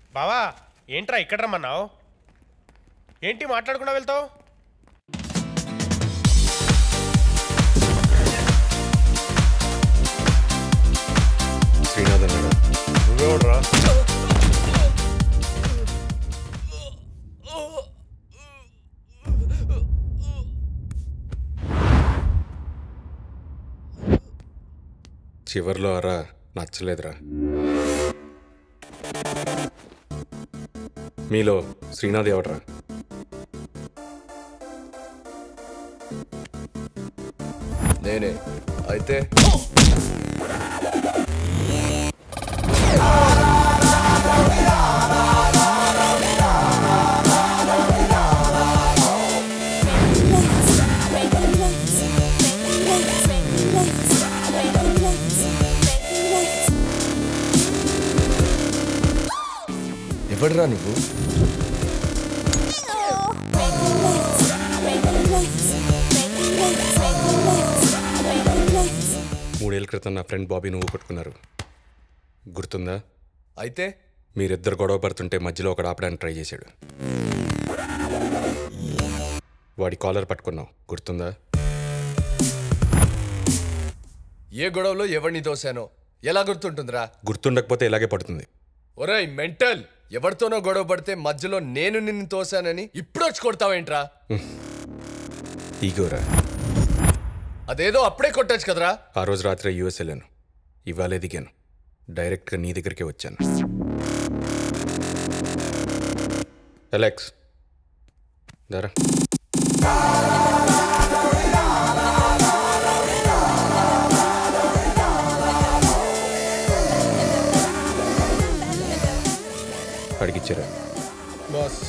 బావా ఏంట్రా ఇక్కడ రమ్మన్నావు ఏంటి మాట్లాడకుండా వెళ్తావు శ్రీనాథ్ అన్నాడు నువ్వెవడరా చివర్లో అరా నచ్చలేదురా మీలో శ్రీనాథ్ ఎవడరా నేనే అయితే ఎవడరా నువ్వు మూడేళ్ల క్రితం నా ఫ్రెండ్ బాబీ నువ్వు కొట్టుకున్నారు గుర్తుందా అయితే మీరిద్దరు గొడవ పడుతుంటే మధ్యలో ఒకడు ఆపడానికి ట్రై చేశాడు వాడి కాలర్ పట్టుకున్నావు గుర్తుందా ఏ గొడవలో ఎవరిని తోసానో ఎలా గుర్తుంటుందిరా గుర్తుండకపోతే ఇలాగే పడుతుంది ఒరేయ్ మెంటల్ ఎవరితోనో గొడవ పడితే మధ్యలో నేను నిన్ను తోసానని ఇప్పుడు వచ్చి కొడతావేంట్రా ఈగోరా అదేదో అప్పుడే కొట్టచ్చు కదరా ఆ రోజు రాత్రి యూఎస్ వెళ్ళాను ఇవాళ దిగాను డైరెక్ట్గా నీ దగ్గరికే వచ్చాను అలెక్స్ దరా అడిగిచ్చారా బాస్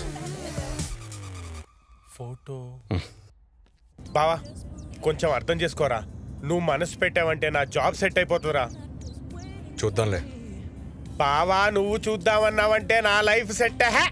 ఫోటో బావా కొంచెం అర్థం చేసుకోరా నువ్వు మనసు పెట్టావంటే నా జాబ్ సెట్ అయిపోతుందిరా చూద్దాంలే బావా నువ్వు చూద్దామన్నావంటే నా లైఫ్ సెట్ హే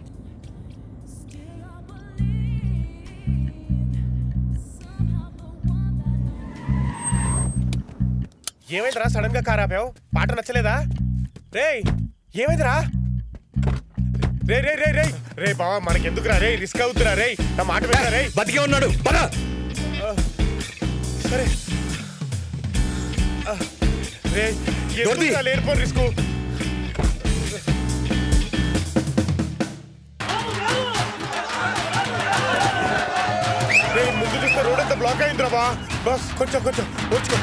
ఏమైందిరా సడన్ గా కార్ ఆపావు పాట నచ్చలేదా రేయ్ ఏమైందిరా రే రే రే రే రే బావా మనకెందుకురా రే రిస్క్ అవుతురా రే నా మాట వినరా రే బతికే ఉన్నాడు పద సరే ఆ, రే ఎందుకురా లేనిపోని రిస్క్ రే ముందు చూస్తే రోడ్ అంతా బ్లాక్ అయిందిరా బా బస్ కొంచెం కొంచెం వచ్చుకో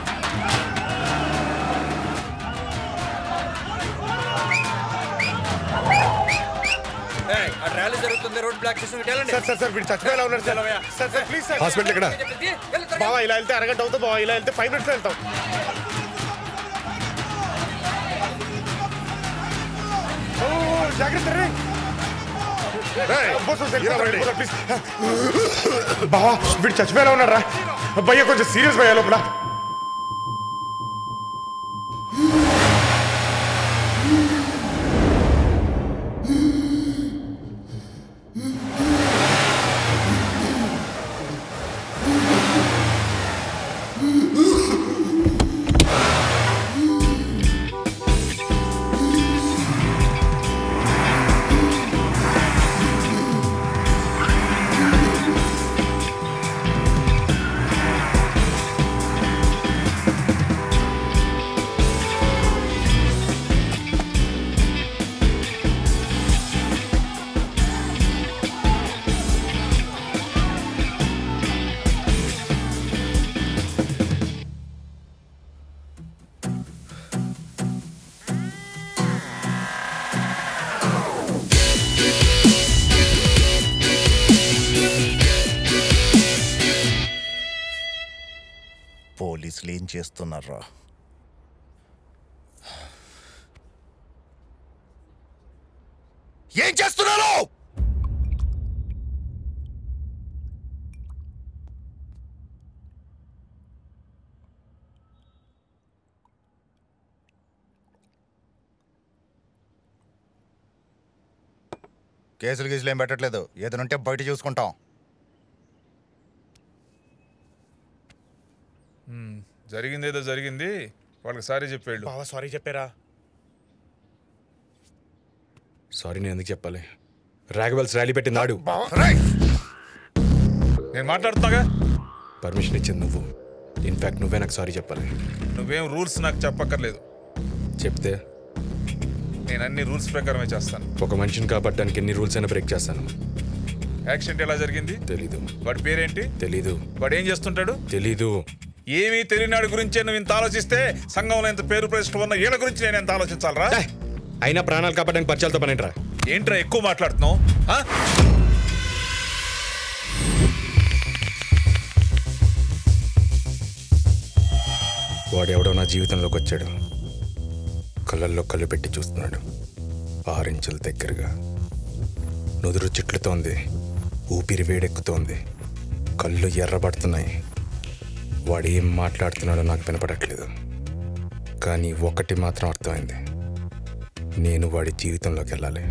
ఆ ర్యాలీ జరుగుతుంది రోడ్ బ్లాక్ చేసి ఇటు వెళ్ళండి సార్ సార్ సార్ వీడు చచ్చిపోయేలా ఉన్నాడు sir sir sir please sir hospital ఎక్కడ బావా ఇలా వెళ్తే అరగంట అవుతుంది బావా ఇలా వెళ్తే ఫైవ్ మినిట్స్ వెళ్తాం ఓ, జాగ్రత్త రే అబ్బో, సార్, సార్, సార్, ప్లీజ్. బావా వీడు చచ్చిపోయేలా ఉన్నాడు రా భయ్య కొంచెం సీరియస్ భయ్యా లోపల పోలీసులు ఏం చేస్తున్నారా ఏం చేస్తున్నారు కేసులు గీసులు ఏం పెట్టట్లేదు ఏదైనా ఉంటే బయట చూసుకుంటాం జరిగిందేదో జరిగింది వాళ్ళకి సారీ చెప్పాడు బావా సారీ చెప్పారా సారీ నేను ఎందుకు చెప్పాలి రాఘవల్స్ ర్యాలీ పెట్టింది నాడు నేను మాట్లాడుతున్నాగా పర్మిషన్ ఇచ్చింది నువ్వు ఇన్ఫాక్ట్ నువ్వే నాకు సారీ చెప్పాలి నువ్వేం రూల్స్ నాకు చెప్పక్కర్లేదు చెప్తే నేను అన్ని రూల్స్ ప్రకారమే చేస్తాను ఒక మనిషిని కాపాడడానికి ఎన్ని రూల్స్ అయినా బ్రేక్ చేస్తాను యాక్సిడెంట్ ఎలా జరిగింది తెలీదు వాడి పేరేంటి తెలీదు వాడు ఏం చేస్తుంటాడు తెలీదు ఏమీ తెలియనాడు గురించే నువ్వు ఇంత ఆలోచిస్తే సంఘంలో ఎంత పేరు ప్రతిష్ట ఉన్న వీళ్ళ గురించి నేను ఎంత ఆలోచించాలరా ఏ, అయినా ప్రాణాలు కాపాడడానికి పరిచయాలతో పనేంట్రా ఏంట్రా ఎక్కువ మాట్లాడుతున్నావు ఆ? వాడెవడో నా జీవితంలోకి వచ్చాడు కళ్ళల్లో కళ్ళు పెట్టి చూస్తున్నాడు ఆరించుల దగ్గరగా నుదురు చిట్లుతోంది ఊపిరి వేడెక్కుతోంది కళ్ళు ఎర్రబడుతున్నాయి వాడు ఏం మాట్లాడుతున్నాడో నాకు వినపడట్లేదు కానీ ఒకటి మాత్రం అర్థమైంది నేను వాడి జీవితంలోకి వెళ్ళాలి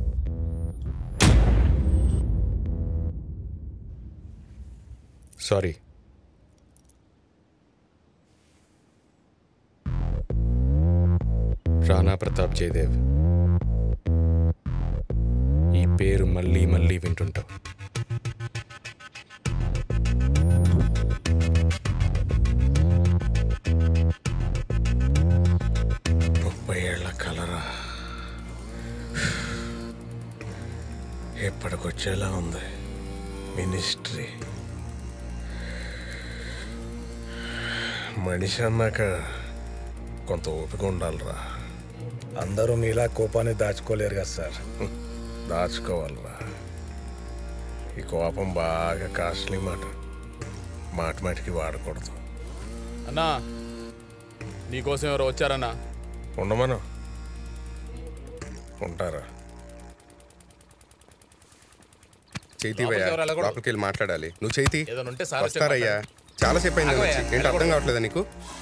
సారీ రాణా ప్రతాప్ జయదేవ్ ఈ పేరు మళ్ళీ మళ్ళీ వింటుంటావు ముప్పై ఏళ్ల కలరా ఎప్పటికొచ్చేలా ఉంది మినిస్ట్రీ మనిషి అన్నాక కొంత ఓపిక ఉండాలిరా అందరూ మీలా కోపాన్ని దాచుకోలేరు కదా సార్ దాచుకోవాలిరా ఈ కోపం బాగా కాస్ట్లీ మాట మాట మాటికి వాడకూడదు అన్నా నీకోసం ఎవరో వచ్చారన్నా ఉండమను ఉంటారా చైతి లోపలికి భయ్యా ఎవరు వెళ్ళకూడదు. లోపలికి వెళ్ళి మాట్లాడాలి నువ్వు చైతి ఏదైనా ఉంటే సార్ వచ్చి వస్తారయ్యా చాలా సేపు అయింది ఆగవయ్యా, వచ్చి. ఏంటి అర్థం కావట్లేదా నీకు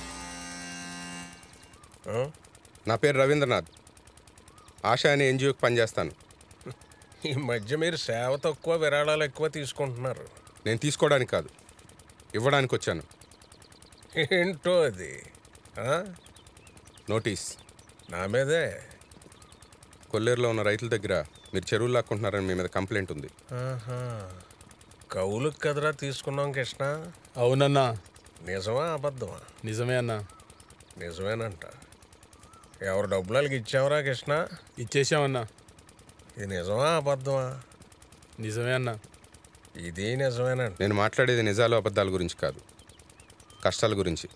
ఆ? నా పేరు రవీంద్రనాథ్ ఆశ అనే ఎన్జిఓకి పనిచేస్తాను ఈ మధ్య మీరు సేవ తక్కువ విరాళాలు ఎక్కువ తీసుకుంటున్నారు నేను తీసుకోవడానికి కాదు ఇవ్వడానికి వచ్చాను ఏంటో అది ఆ? నోటీస్ నా మీదే కొల్లేరులో ఉన్న రైతుల దగ్గర మీరు చెరువులు లాక్కుంటున్నారని మీ మీద కంప్లైంట్ ఉంది ఆహా. కౌలుకు కదరా తీసుకున్నాం కృష్ణ అవునన్నా నిజమా అబద్ధమా నిజమే అన్నా నిజమేనంట ఎవరు డబ్బులకి ఇచ్చావురా కృష్ణ ఇచ్చేసామన్నా ఇది నిజమా అబద్ధమా నిజమే అన్నా ఇది నిజమేనంట నేను మాట్లాడేది నిజాలు అబద్ధాల గురించి కాదు కష్టాల గురించి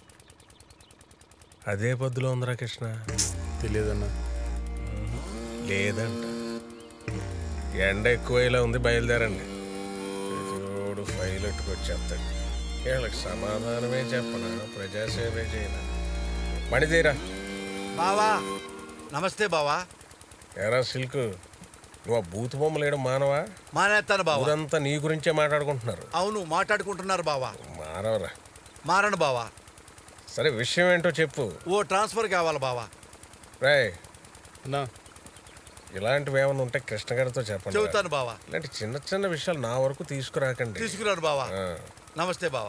అదే పొద్దులో ఉందిరా కృష్ణ తెలియదన్నా లేదంట ఎండ ఎక్కువ ఇలా ఉంది బయలుదేరండి ప్రతిరోడు ఫైల్ ఎట్టుకొచ్చేస్తాడు వీళ్ళకి సమాధానమే చెప్పనా ప్రజాసేవే చేయనా మణితీరా బావా నమస్తే బావా ఎరా సిల్క్ నువ్వు ఆ బూత్ బొమ్మలు వేయడం మానవా మానేస్తాను బావా ఊరంతా నీ గురించే మాట్లాడుకుంటున్నారు అవును మాట్లాడుకుంటున్నారు బావా మానవరా మారను బావా సరే విషయం ఏంటో చెప్పు ఓ ట్రాన్స్ఫర్ కావాలి బావా రే అన్నా ఇలాంటివి ఏమైనా ఉంటే కృష్ణ గారితో చెప్పండి చెబుతాను బావా ఇలాంటి చిన్న చిన్న విషయాలు నా వరకు తీసుకురాకండి తీసుకురాను బావా ఆ. నమస్తే బావా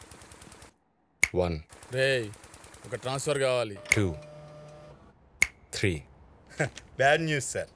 వన్ రేయ్ ఒక ట్రాన్స్ఫర్ కావాలి two three bad news sir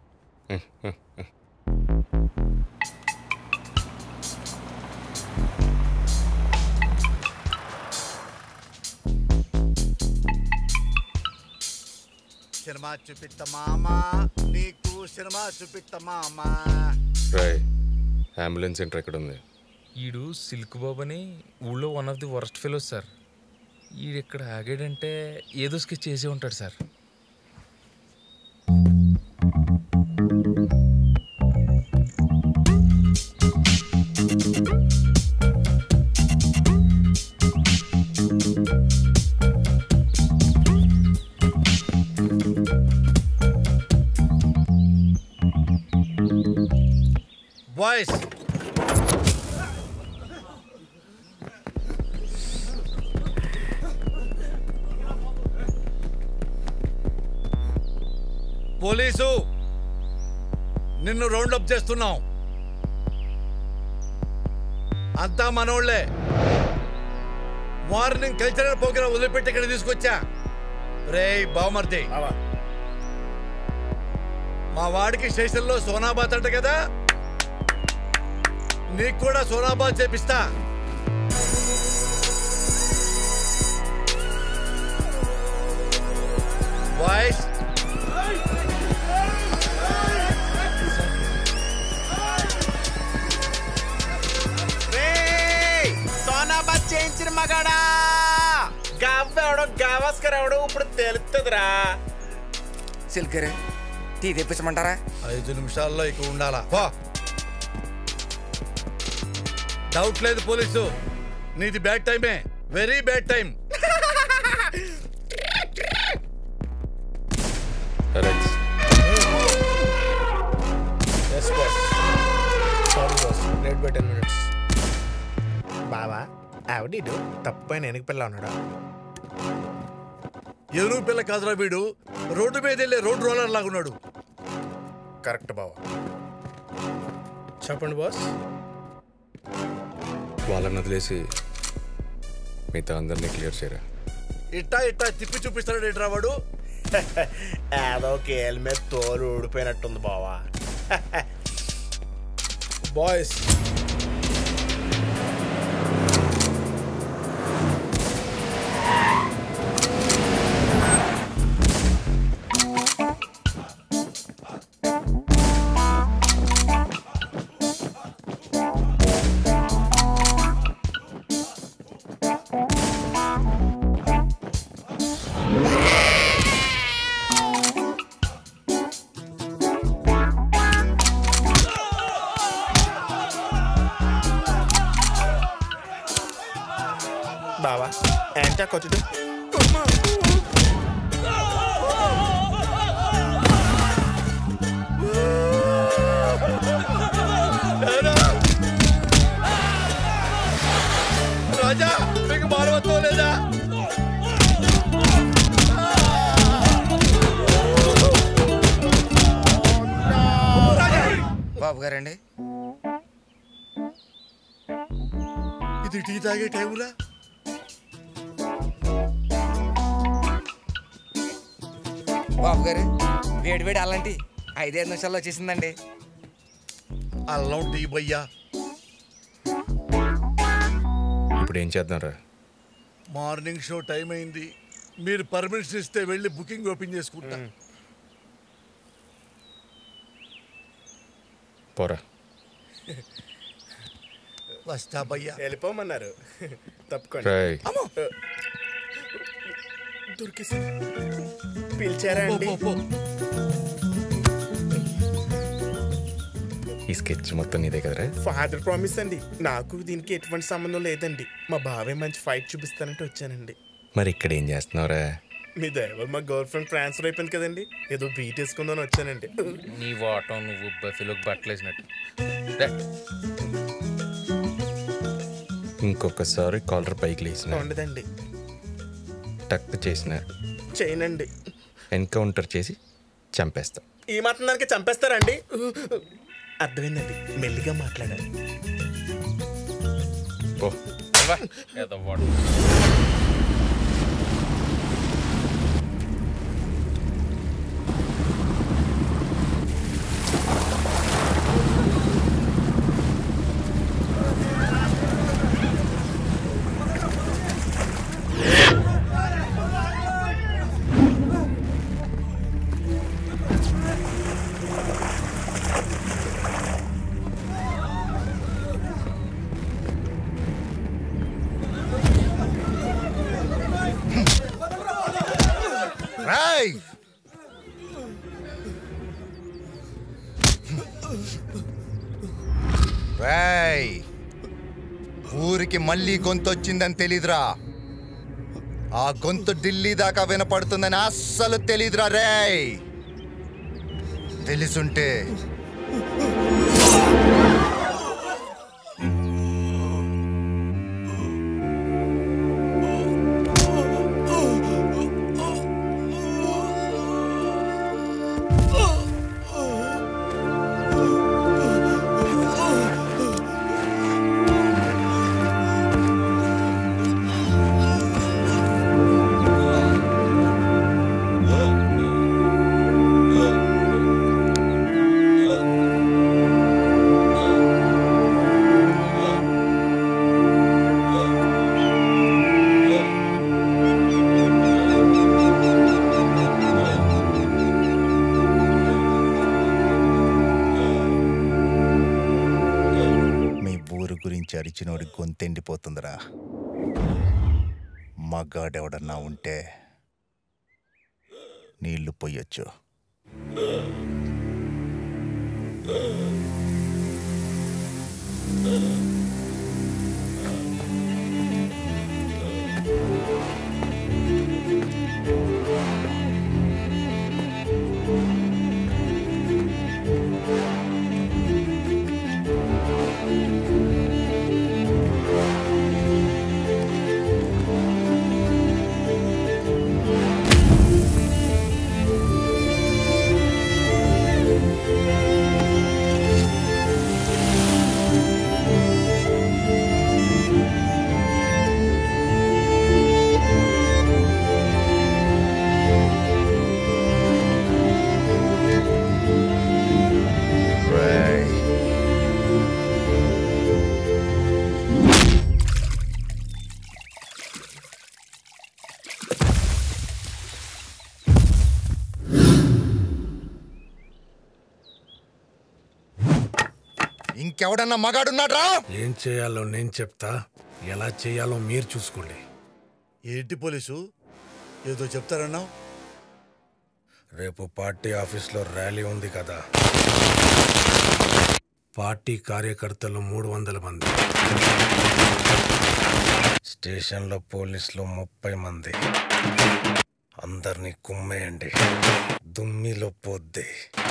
cinema చూపిస్తా మామా నీకు సినిమా చూపిస్తా మామా రాయ్ అంబులెన్స్ సెంటర్ ఎక్కడ ఉంది ఈడు సిల్క్ బాబు అని ఊళ్ళో one of the worst fellows sir ఈడు ఇక్కడ ఆగాడంటే ఏదో స్కెచ్ చేసే ఉంటాడు సార్ బాయ్స్ పోలీసు నిన్ను రౌండప్ చేస్తున్నాం అంతా మనోళ్లే మార్నింగ్ కల్చరల్ ప్రోగ్రామ్ వదిలిపెట్టి ఇక్కడ తీసుకొచ్చా రే బావమర్ది మా వాడికి స్టేషన్లో సోనాబాద్ అంట కదా నీకు కూడా సోనాబాద్ చేపిస్తా వాయిస్ సోనాబాద్ చేయించిన మగాడా గవ్వెవడో గవాస్కర్ ఎవడో ఇప్పుడు తెలుస్తుందిరా సిల్కరే టీ తెప్పించమంటారా ఐదు నిమిషాల్లో ఇక ఉండాలా పో డౌట్ లేదు పోలీసు నీది బ్యాడ్ టైమే very bad time Rex yes boss sorry boss late by ten minutes బావా ఆవిడీడు తప్పిపోయిన ఎనికి పిల్ల ఉన్నాడా ఎదురు పిల్ల కాదురా వీడు రోడ్డు మీద వెళ్ళే రోడ్ రోలర్ లాగున్నాడు కరెక్ట్ బావా చెప్పండి బాస్ వాళ్ళని వదిలేసి మిగతా అందరినీ క్లియర్ చేయరా ఇట్టా ఇట్టా తిప్పి చూపిస్తాడు ఏంట్రా వాడు ఏదో కేల్ మీద తోలు ఊడిపోయినట్టుంది బావా బాయ్స్ బావా ఏంటా కొట్టుడు రాజా మీకు మానవత్వం లేదా బాబు గారండి ఇది టీ తాగే టైములా బాబు గారు వేడి వేడి అలాంటి ఐదైదు నిమిషాల్లో వచ్చేసిందండి అల్లం టీ బయ్యా ఇప్పుడు ఏం చేద్దాంరా మార్నింగ్ షో టైం అయింది మీరు పర్మిషన్ ఇస్తే వెళ్ళి బుకింగ్ ఓపెన్ చేసుకుంటా పోరా వస్తా బయ్యా వెళ్ళిపోమన్నారు తప్పుకోండి రాయ్ దొరికేసి పిలిచారా అండి ఈ స్కెచ్ మొత్తం నీదే కదరా ఫాదర్ ప్రామిస్ అండి నాకు దీనికి ఎటువంటి సంబంధం లేదండి మా బావే మంచి ఫైట్ చూపిస్తానంటే వచ్చానండి మరి ఇక్కడ ఏం చేస్తున్నావురా మీ దయవల్ల మా గర్ల్ ఫ్రెండ్ ట్రాన్స్ఫర్ అయిపోయింది కదండి ఏదో బీట్ వేసుకుందని వచ్చానండి నీ వాటం నువ్వు బఫెలోకి బట్టలేసినట్టు రే, ఇంకొకసారి కాలర్ పైకి లేచిన ఉండదండి టక్ చేసిన చేయనండి ఎన్కౌంటర్ చేసి చంపేస్తా ఈ మాత్రం దానికి చంపేస్తారండి అర్థమైందండి మెల్లిగా మాట్లాడాలి పో అవ్వా, ఏదో వాడు రాయ్ రాయ్ ఊరికి మళ్ళీ గొంతు వచ్చిందని తెలీదురా ఆ గొంతు ఢిల్లీ దాకా వినపడుతుందని అస్సలు తెలీదురా రేయ్ తెలుసుంటే నిండిపోతుందిరా మగాడెవడన్నా ఉంటే నీళ్లు పొయ్యొచ్చు రేయ్. ఇంకెవడన్నా మగాడున్నాడ్రా ఏం చేయాలో నేను చెప్తా ఎలా చేయాలో మీరు చూసుకోండి ఏంటి పోలీసు ఏదో చెప్తారన్నావు రేపు పార్టీ ఆఫీస్లో ర్యాలీ ఉంది కదా పార్టీ కార్యకర్తలు మూడు వందల మంది స్టేషన్లో పోలీసులు ముప్పై మంది అందరినీ కుమ్మేయండి దుమ్మిలో పోద్ది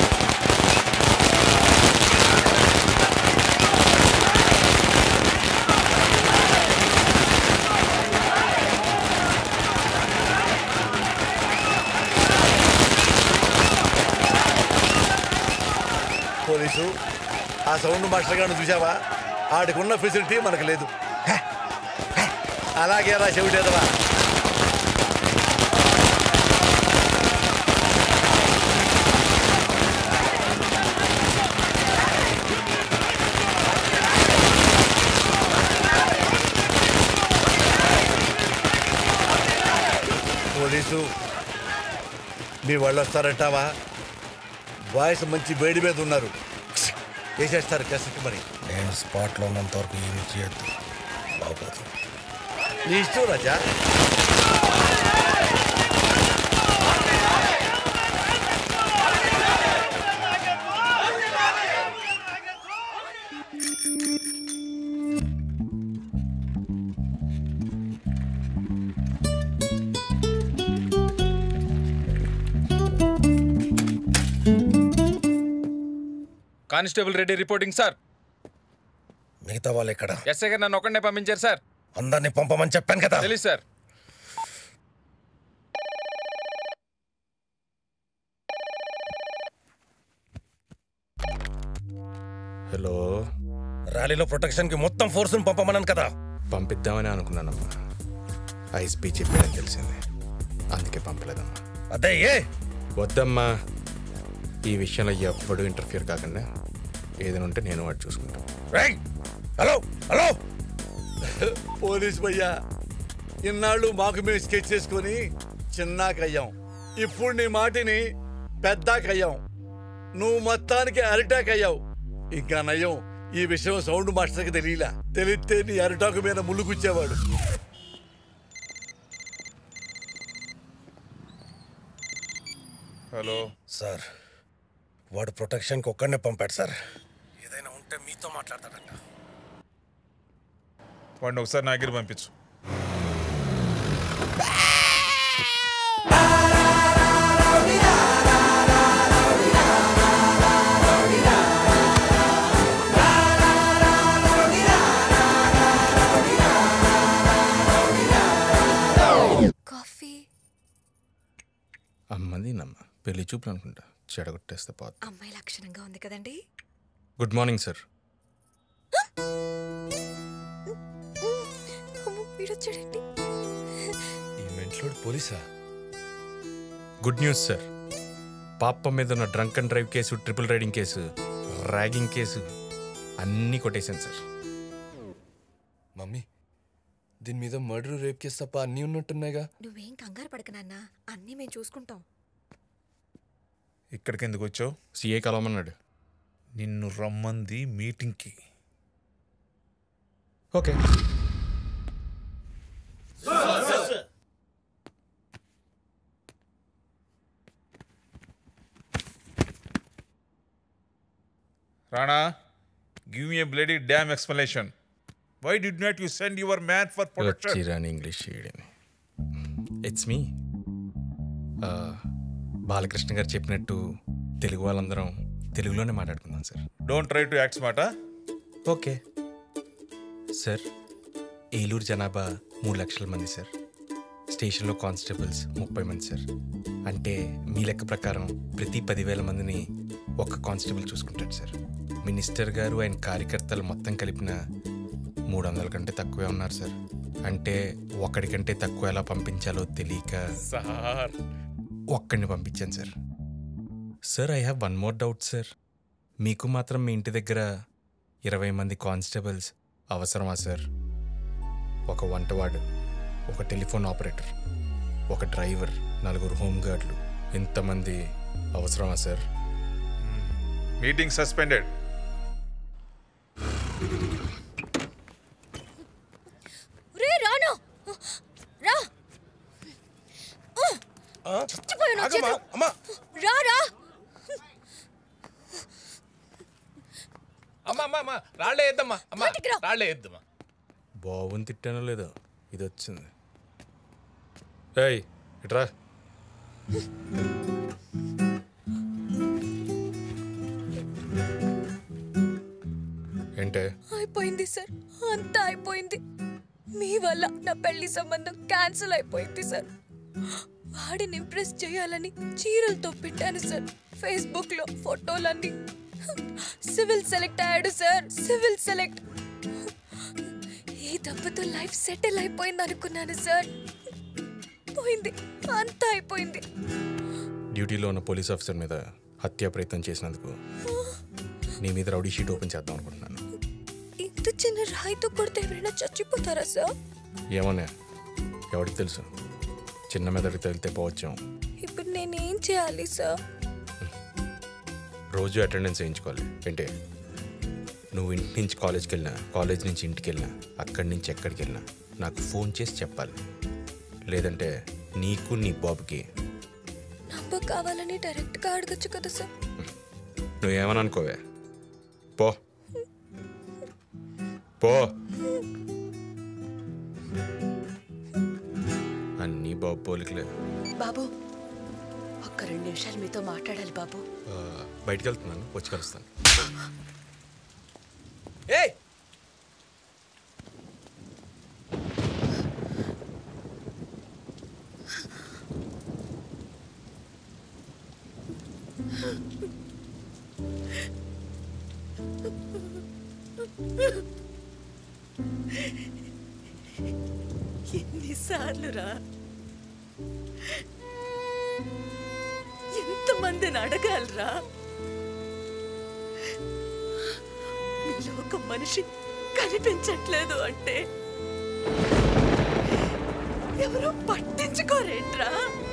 పోలీసు ఆ సౌండ్ మాస్టర్ గారిని చూసావా ఆడికున్న ఫెసిలిటీ మనకు లేదు హే, హే, అలాగే రా చెవిటేదవా పోలీసు మీ వాళ్ళు వస్తారంటావా బాయ్స్ మంచి వేడి మీద ఉన్నారు వేసేస్తారు కసికి మరి నేను స్పాట్లో ఉన్నంత వరకు ఏమి చేయొద్దు బాగోదు నీ ఇష్టం Raja constable Reddy reporting sir మిగతా వాళ్ళు ఎక్కడ ఎస్ఐ గారు నన్ను ఒక్కడే పంపించారు సార్ అందరినీ పంపమని చెప్పాను కదా తెలుసు సార్ హలో ర్యాలీలో ప్రొటెక్షన్ కి మొత్తం ఫోర్స్ పంపమన్నాను కదా పంపిద్దామని అనుకున్నానమ్మా ఐఎస్పీ చెప్పాడని తెలిసింది అందుకే పంపలేదమ్మా అదే ఏ వద్దమ్మా ఈ విషయంలో ఎవ్వడు ఇంటర్ఫియర్ కాకుండా ఏదైనా ఉంటే నేను వాడు చూసుకుంటాను రేయ్ హలో హలో పోలీస్ భయ్యా ఇన్నాళ్ళు మాకు మేము స్కెచ్ చేసుకొని చిన్నాకయ్యాం ఇప్పుడు నీ మాటిని పెద్దాకయ్యాం నువ్వు మొత్తానికి అరిటాక్ అయ్యావు ఇంకా నయ్యం ఈ విషయం సౌండ్ మాస్టర్కి తెలియలా తెలిస్తే నీ అరిటాకు మీద ముళ్ళు గుచ్చేవాడు హలో సార్ వాడు ప్రొటెక్షన్కి ఒక్కడనే పంపాడు సార్ ఏదైనా ఉంటే మీతో మాట్లాడతాడంట వాడిని ఒకసారి నా దగ్గర పంపించు కాఫీ అమ్మది నమ్మ పెళ్లి చూపులు అనుకుంటా చెడగొట్టేస్తే పోదు అమ్మాయి లక్షణంగా ఉంది కదండి గుడ్ మార్నింగ్ సార్ అమ్మో, వీడొచ్చాడేంటి ఈ మెంట్లోడు పోలీసా గుడ్ న్యూస్ సార్ పాప మీద ఉన్న drunk and drive case triple riding case ragging case అన్నీ కొట్టేశాను సార్ మమ్మీ దీని మీద మర్డర్ రేప్ కేసు తప్ప అన్నీ ఉన్నట్టున్నాయిగా నువ్వేం కంగారు పడక నాన్న అన్నీ మేము చూసుకుంటాం ఇక్కడికి ఎందుకు వచ్చావు సీఏ కలవమన్నాడు నిన్ను రమ్మంది మీటింగ్కి okay Rana give me bloody damn explanation why did not you send your man for protection వచ్చిరాని ఇంగ్లీష్ చేయడని ఇట్స్ మీ బాలకృష్ణ గారు చెప్పినట్టు తెలుగు వాళ్ళందరం తెలుగులోనే మాట్లాడుకుందాం sir don't try to act మాట ఓకే సార్ ఏలూరు జనాభా మూడు లక్షల మంది సార్ స్టేషన్లో కానిస్టేబుల్స్ ముప్పై మంది సార్ అంటే మీ లెక్క ప్రకారం ప్రతి పదివేల మందిని ఒక్క కానిస్టేబుల్ చూసుకుంటాడు సార్ మినిస్టర్ గారు ఆయన కార్యకర్తలు మొత్తం కలిపిన మూడు వందల కంటే తక్కువే ఉన్నారు సార్ అంటే ఒకడికంటే తక్కువ ఎలా పంపించాలో తెలియక సార్ ఒక్కడిని పంపించాను sir sir I have one more doubt sir మీకు మాత్రం మీ ఇంటి దగ్గర ఇరవై మంది కానిస్టేబుల్స్ అవసరమా సార్ ఒక వంటవాడు ఒక టెలిఫోన్ ఆపరేటర్ ఒక డ్రైవర్ నలుగురు హోమ్ గార్డులు ఇంతమంది అవసరమా సార్ మీటింగ్ సస్పెండెడ్ రే రాను రా చచ్చిపోయాను నా చేతిలో. రా రా అమ్మా అమ్మా అమ్మా రాళ్ళే వేద్దమ్మా అమ్మా బయటికి రా. రాళ్ళే వేద్దమ్మా బాబుని తిట్టానో లేదో ఇది వచ్చింది ఏయ్ ఇట్రా ఏంటే అయిపోయింది సార్ అంతా అయిపోయింది మీ వల్ల నా పెళ్లి సంబంధం క్యాన్సిల్ అయిపోయింది సార్ వాడిని ఇంప్రెస్ చేయాలని చీరలతో పెట్టాను సార్ ఫేస్బుక్ లో ఫోటోలన్నీ సివిల్ సెలెక్ట్ అయ్యాడు సార్ సివిల్ సెలెక్ట్ ఈ దెబ్బతో లైఫ్ సెటిల్ అయిపోయింది అనుకున్నాను సార్ పోయింది అంతా అయిపోయింది డ్యూటీలో ఉన్న పోలీస్ ఆఫీసర్ మీద హత్యా ప్రయత్నం చేసినందుకు నీ మీద రౌడీ షీట్ ఓపెన్ చేద్దాం అనుకుంటున్నాను ఇంత చిన్న రాయితో కొడితే ఎవరైనా చచ్చిపోతారా సార్ ఏమన్నా ఎవరికి తెలుసు చిన్న మెదడుకి తగిలితే పోవచ్చాం ఇప్పుడు నేనేం చేయాలి సార్ రోజు అటెండెన్స్ వేయించుకోవాలి ఏంటే నువ్వు ఇంటి నుంచి కాలేజ్కి వెళ్ళినా కాలేజ్ నుంచి ఇంటికి వెళ్ళినా అక్కడి నుంచి ఎక్కడికి వెళ్ళినా నాకు ఫోన్ చేసి చెప్పాలి లేదంటే నీకు నీ బాబుకి నంబర్ కావాలని డైరెక్ట్ గా అడగచ్చు కదా సార్ నువ్వేమని అనుకోవే పో పో అన్నీ బాబు పోలికలే బాబు ఒక్క రెండు నిమిషాలు మీతో మాట్లాడాలి బాబు ఆ, బయటికి వెళ్తున్నాను వచ్చి కలుస్తాను ఏయ్ ఎన్నిసార్లు రా ఎంతమందిని అడగాలరా మీలో ఒక మనిషి కనిపించట్లేదు అంటే ఎవరు పట్టించుకోరేంట్రా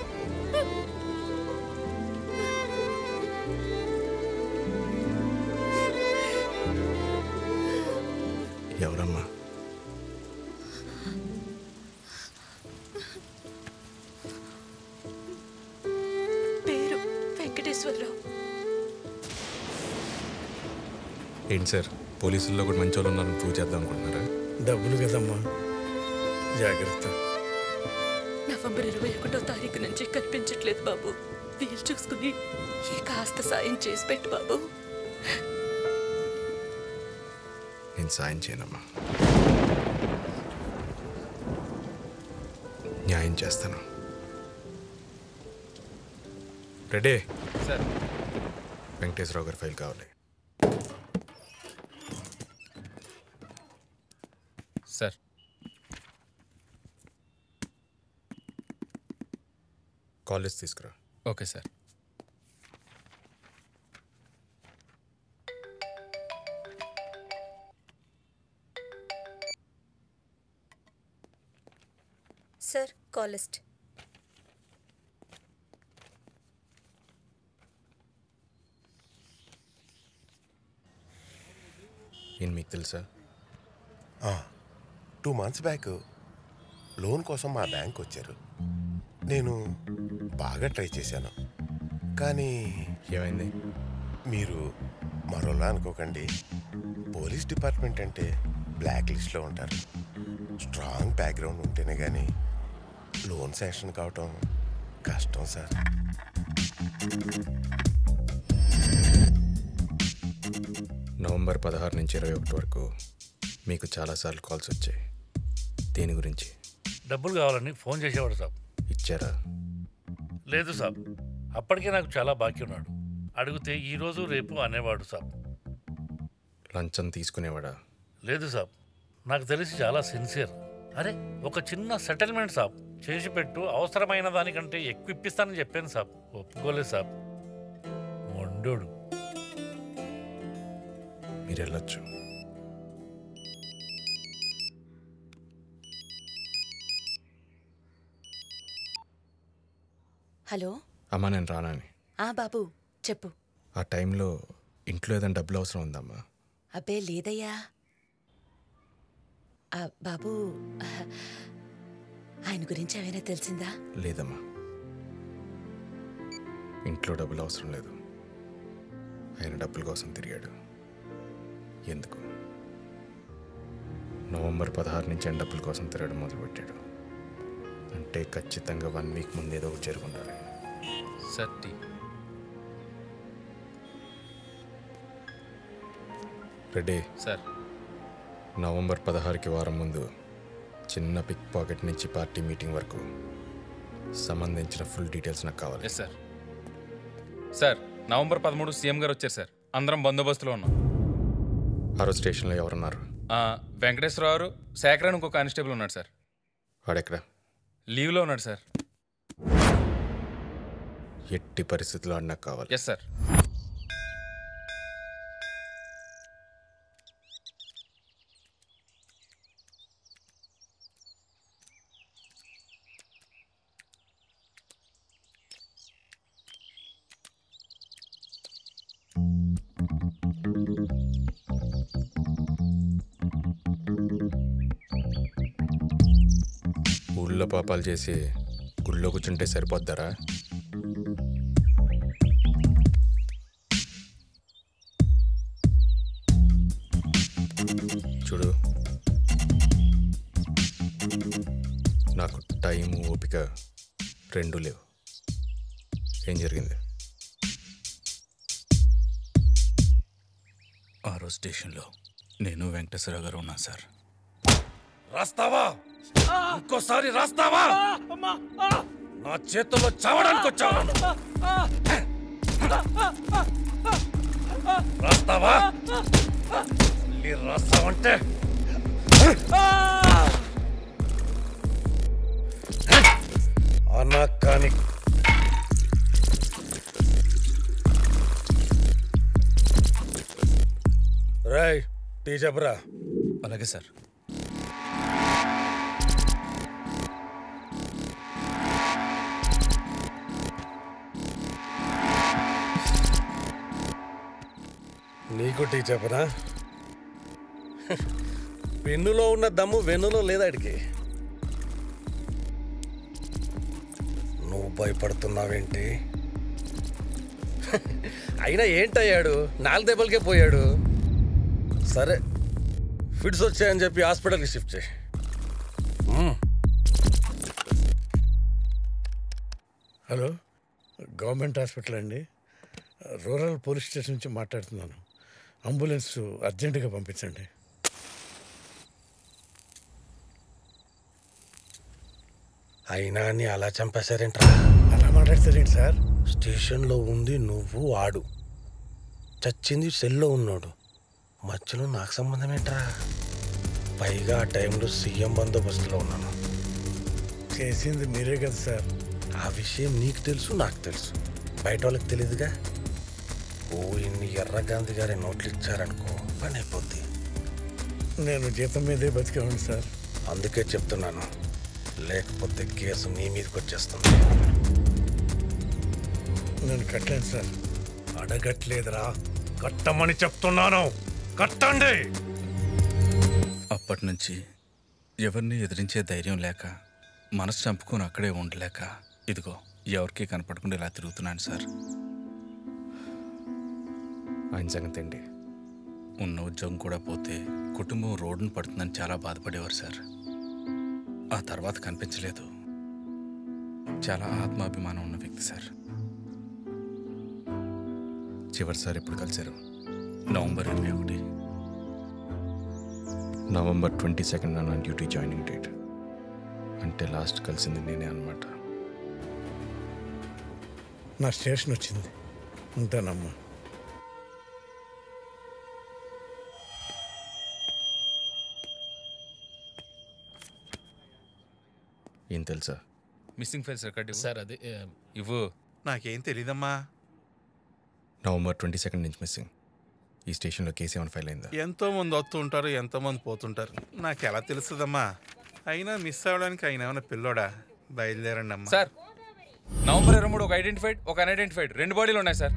ఎవరమ్మా పేరు వెంకటేశ్వరరావు ఏంటి సార్ పోలీసుల్లో కూడా మంచి వాళ్ళు ఉన్నారని ప్రూవ్ చేద్దాం అనుకుంటున్నారా డబ్బులు కదమ్మా జాగ్రత్త నవంబర్ ఇరవై ఒకటో తారీఖు నుంచి కనిపించట్లేదు బాబు వీలు చూసుకుని ఈ కాస్త సాయం చేసి పెట్టు బాబు నేను సాయం చేయనమ్మా న్యాయం చేస్తాను రెడీ సార్ వెంకటేశ్వరరావు గారి ఫైల్ కావాలి సార్ కాలేజ్ తీసుకురా okay sir sir call list ఈయన మీకు తెలుసా టూ మంత్స్ బ్యాక్ లోన్ కోసం మా బ్యాంక్ వచ్చారు నేను బాగా ట్రై చేశాను కానీ ఏమైంది మీరు మరోలా అనుకోకండి పోలీస్ డిపార్ట్మెంట్ అంటే బ్లాక్ లిస్ట్లో ఉంటారు స్ట్రాంగ్ బ్యాక్గ్రౌండ్ ఉంటేనే కానీ లోన్ శాంక్షన్ కావటం కష్టం సార్ నవంబర్ పదహారు నుంచి ఇరవై ఒకటి వరకు మీకు చాలాసార్లు కాల్స్ వచ్చాయి దేని గురించి డబ్బులు కావాలని ఫోన్ చేసేవాడు సాబ్ ఇచ్చారా లేదు సాబ్ అప్పటికే నాకు చాలా బాకీ ఉన్నాడు అడిగితే ఈ రోజు రేపు అనేవాడు సాబ్ లంచం తీసుకునేవాడా లేదు సాబ్ నాకు తెలిసి చాలా సిన్సియర్ అరే ఒక చిన్న సెటిల్మెంట్ సాబ్ చేసి పెట్టు అవసరమైన దానికంటే ఎక్కువ ఇప్పిస్తానని చెప్పాను సాబ్ ఒప్పుకోలేదు సాబ్ మొండోడు మీరు వెళ్ళొచ్చు హలో అమ్మా నేను రానని ఆ బాబు చెప్పు ఆ టైంలో ఇంట్లో ఏదైనా డబ్బులు అవసరం ఉందమ్మా అబ్బే లేదయ్యా ఆ, బాబు ఆ, ఆయన గురించి ఏమైనా తెలిసిందా లేదమ్మా ఇంట్లో డబ్బులు అవసరం లేదు ఆయన డబ్బుల కోసం తిరిగాడు ఎందుకు నవంబర్ పదహారు నుంచి ఆయన డబ్బుల కోసం తిరగడం మొదలుపెట్టాడు అంటే ఖచ్చితంగా వన్ వీక్ ముందు ఏదో ఒకటి జరుగుండాలి sir T Reddy sir November పదహారుకి వారం ముందు చిన్న పిక్ పాకెట్ నుంచి పార్టీ మీటింగ్ వరకు సంబంధించిన ఫుల్ డీటెయిల్స్ నాకు కావాలి ఎస్ సార్ సార్ నవంబర్ పదమూడు సీఎం గారు వచ్చారు సార్ అందరం బందోబస్తులో ఉన్నాం ఆ రోజు స్టేషన్లో ఎవరున్నారు ఆ, వెంకటేశ్వరరావు గారు శేఖర్ అని ఇంకో కానిస్టేబుల్ ఉన్నాడు సార్ వాడెక్కడ లీవ్లో ఉన్నాడు సార్ ఎట్టి పరిస్థితుల్లో ఆడు నాకు కావాలి ఎస్ సార్ ఊళ్ళో పాపాలు చేసి గుళ్ళో కూర్చుంటే సరిపోద్దారా చూడు నాకు టైము ఓపిక రెండు లేవు ఏం జరిగింది ఆ రోజు స్టేషన్లో నేను వెంకటేశ్వరరావు గారు ఉన్నాను సార్ రాస్తావా ఇంకోసారి రాస్తావా నా చేతుల్లో చావడానికి వచ్చావా రాస్తావా మళ్ళీ రాస్తావంటే అన్నా కానీ రాయ్ టీ చెప్పరా అలాగే సార్ నీకు టీ చెప్పనా పెన్నులో ఉన్న దమ్ము వెన్నులో లేదా అడిగి నువ్వు భయపడుతున్నావేంటి అయినా ఏంటయ్యాడు నాలుగు దెబ్బలకే పోయాడు సరే ఫిట్స్ వచ్చాయని చెప్పి హాస్పిటల్కి షిఫ్ట్ చేయి మ్మ్. హలో గవర్నమెంట్ హాస్పిటల్ అండి రూరల్ పోలీస్ స్టేషన్ నుంచి మాట్లాడుతున్నాను అంబులెన్స్ అర్జెంటుగా పంపించండి అయినా అని అలా చంపేశారేంట్రా అలా మాట్లాడతారేంటి సార్ స్టేషన్లో ఉంది నువ్వు ఆడు చచ్చింది సెల్లో ఉన్నాడు మధ్యలో నాకు సంబంధం ఏంట్రా పైగా ఆ టైంలో సీఎం బందోబస్తులో ఉన్నాను చేసింది మీరే కదా సార్ ఆ విషయం నీకు తెలుసు నాకు తెలుసు బయట వాళ్ళకి తెలియదుగా ఓ ఇన్ని ఎర్ర గాంధీ గారి నోట్లు ఇచ్చారనుకో పని అయిపోద్ది నేను జీతం మీదే బతికేవాడిని సార్ అందుకే చెప్తున్నాను లేకపోతే కేసు మీ మీదకి వచ్చేస్తుంది నేను కట్టలేను సార్ అడగట్లేదురా కట్టమని చెప్తున్నాను కట్టండి అప్పటి నుంచి ఎవరిని ఎదిరించే ధైర్యం లేక మనసు చంపుకొని అక్కడే ఉండలేక ఇదిగో ఎవరికి కనపడకుండా ఇలా తిరుగుతున్నాను సార్ ఆయన సంగతి ఏంటి ఉన్న ఉద్యోగం కూడా పోతే కుటుంబం రోడ్డును పడుతుందని చాలా బాధపడేవారు సార్ ఆ తర్వాత కనిపించలేదు చాలా ఆత్మాభిమానం ఉన్న వ్యక్తి సార్ చివరిసారి ఎప్పుడు కలిశారు నవంబర్ ఇరవై ఒకటి నవంబర్ ట్వంటీ సెకండ్ నా డ్యూటీ జాయినింగ్ డేట్ అంటే లాస్ట్ కలిసింది నేనే అనమాట నా స్టేషన్ వచ్చింది ఉంటానమ్మా ఏం తెలుసా మిస్సింగ్ ఫైల్స్ రికార్డ్ సార్ అది ఇవ్వు నాకేం తెలీదమ్మా నవంబర్ ట్వంటీ సెకండ్ నుంచి మిస్సింగ్ ఈ స్టేషన్లో కేసు ఏమైనా ఫైల్ అయిందా ఎంతో మంది వస్తూ ఉంటారు ఎంతో మంది పోతుంటారు నాకు ఎలా తెలుస్తుందమ్మా అయినా మిస్ అవ్వడానికి ఆయన ఏమైనా పిల్లోడా బయలుదేరండి అమ్మా సార్ నవంబర్ ఇరవై మూడు ఒక ఐడెంటిఫైడ్ ఒక అన్ఐడెంటిఫైడ్ రెండు బాడీలు ఉన్నాయి సార్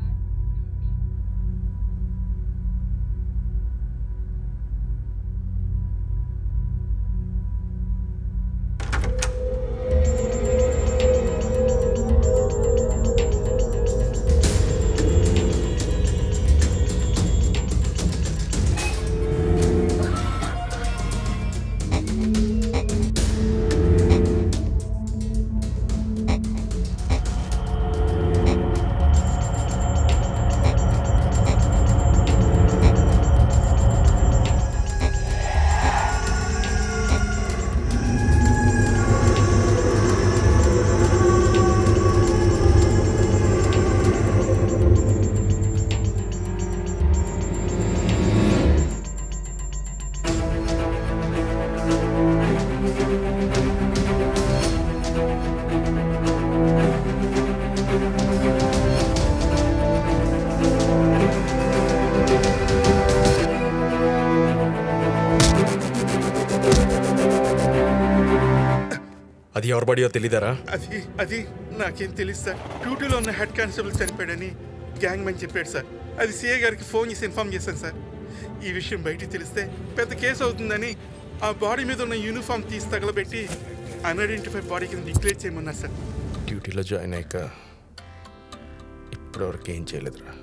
అది ఎవరి బాడీయో తెలీదారా అది అది నాకేం తెలియదు సార్ డ్యూటీలో ఉన్న హెడ్ కానిస్టేబుల్ చనిపోయాడని గ్యాంగ్ మ్యాన్ చెప్పాడు సార్ అది సిఏ గారికి ఫోన్ చేసి ఇన్ఫార్మ్ చేశాను సార్ ఈ విషయం బయటికి తెలిస్తే పెద్ద కేసు అవుతుందని ఆ బాడీ మీద ఉన్న యూనిఫామ్ తీసి తగలబెట్టి అన్ఐడెంటిఫైడ్ బాడీ కింద డిక్లేర్ చేయమన్నారు సార్ డ్యూటీలో జాయిన్ అయ్యాక ఇప్పటివరకు ఏం చేయలేదురా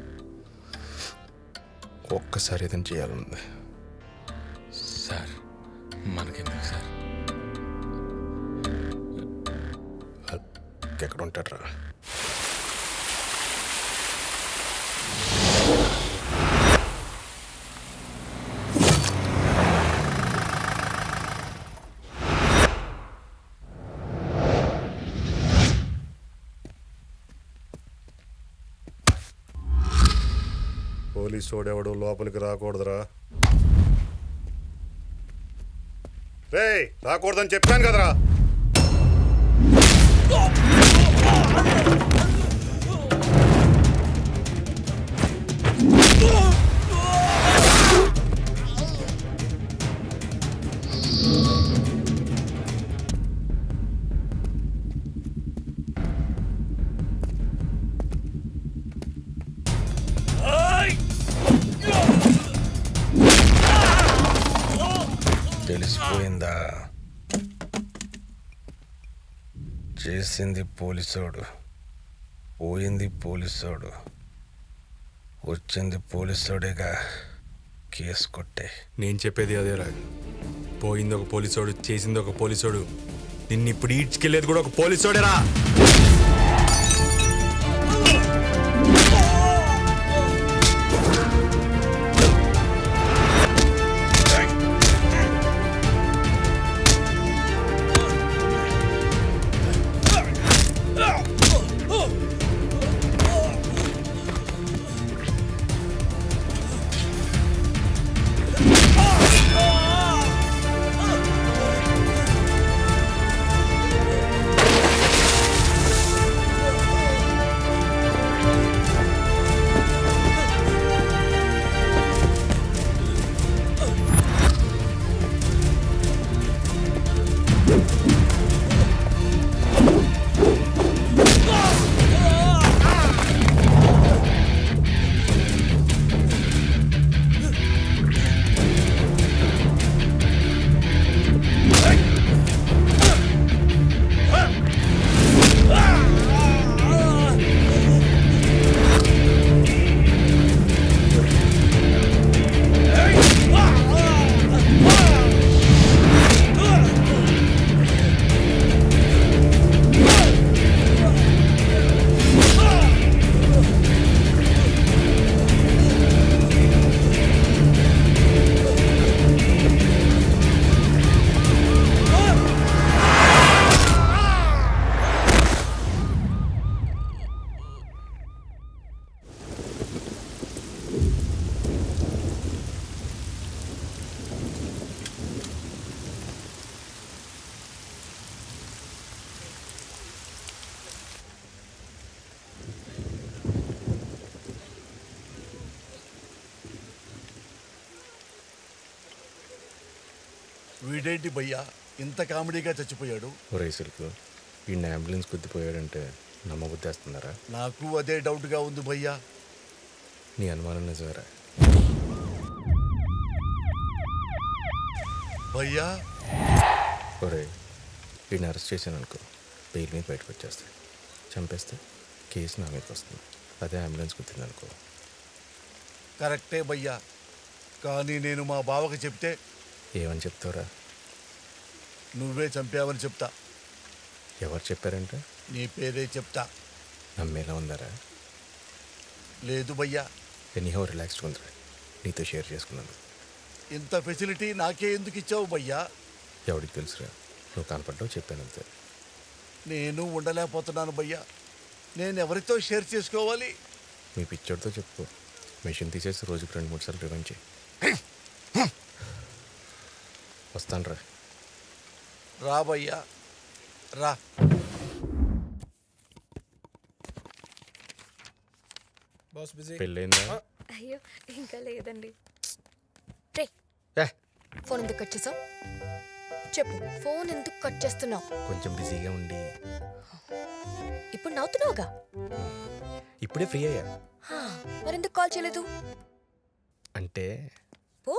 ఒక్కసారి ఏదైనా చేయాలనుంది సార్ మనకెందుకు సార్ ఎక్కడ ఉంటాడ్రా పోలీసు వాడెవడు లోపలికి రాకూడదురా రే రాకూడదని చెప్పాను కదరా తెలిసిపోయిందా చేసింది పోలీసోడు పోయింది పోలీసోడు వచ్చింది పోలీసోడేగా కేసు కొట్టే నేను చెప్పేది అదేరా పోయింది ఒక పోలీసోడు చేసింది ఒక పోలీసోడు నిన్ను ఇప్పుడు ఈడ్చుకెళ్ళేది కూడా ఒక పోలీసోడేరా ఆ ఈడేంటి భయ్యా ఇంత కామెడీగా చచ్చిపోయాడు ఒరే సిల్క్ ఈ అంబులెన్స్ గుద్దిపోయాడంటే నమ్మబుద్ధేస్తున్నారా నాకు అదే డౌట్గా ఉంది భయ్యా నీ అనుమానం నిజమేరా భయ్యా ఒరే వీడిని అరెస్ట్ చేశాను అనుకో బెయిల్ మీద బయటకు వచ్చేస్తాయి చంపేస్తే కేసు నా మీదకి వస్తుంది అదే అంబులెన్స్ గుద్దింది అనుకో కరెక్టే భయ్యా కానీ నేను మా బావకి చెప్తే ఏమని చెప్తావురా నువ్వే చంపావని చెప్తా ఎవరు చెప్పారంటే నీ పేరే చెప్తా నమ్మేలా ఉందారా లేదు భయ్యా ఎనీహో రిలాక్స్డ్ ఉందిరా నీతో షేర్ చేసుకున్నాను ఇంత ఫెసిలిటీ నాకే ఎందుకు ఇచ్చావు భయ్యా ఎవరికి తెలుసురా నువ్వు కనపడ్డావు చెప్పాను అంతే నేను ఉండలేకపోతున్నాను భయ్యా నేను ఎవరితో షేర్ చేసుకోవాలి మీ పిచ్చోడితో చెప్పు మెషిన్ తీసేసి రోజుకి రెండు మూడు సార్లు రివైండ్ చేయి వస్తాను రా రా భయ్యా రా బాస్ బిజీ పెళ్ళైందా అయ్యో ఇంకా లేదండి రే ఏ. ఫోన్ ఎందుకు కట్ చేసావు చెప్పు ఫోన్ ఎందుకు కట్ చేస్తున్నావు కొంచెం బిజీగా ఉండి ఇప్పుడు నవ్వుతున్నావుగా ఇప్పుడే ఫ్రీ అయ్యా హా, మరెందుకు కాల్ చేయలేదు అంటే ఓ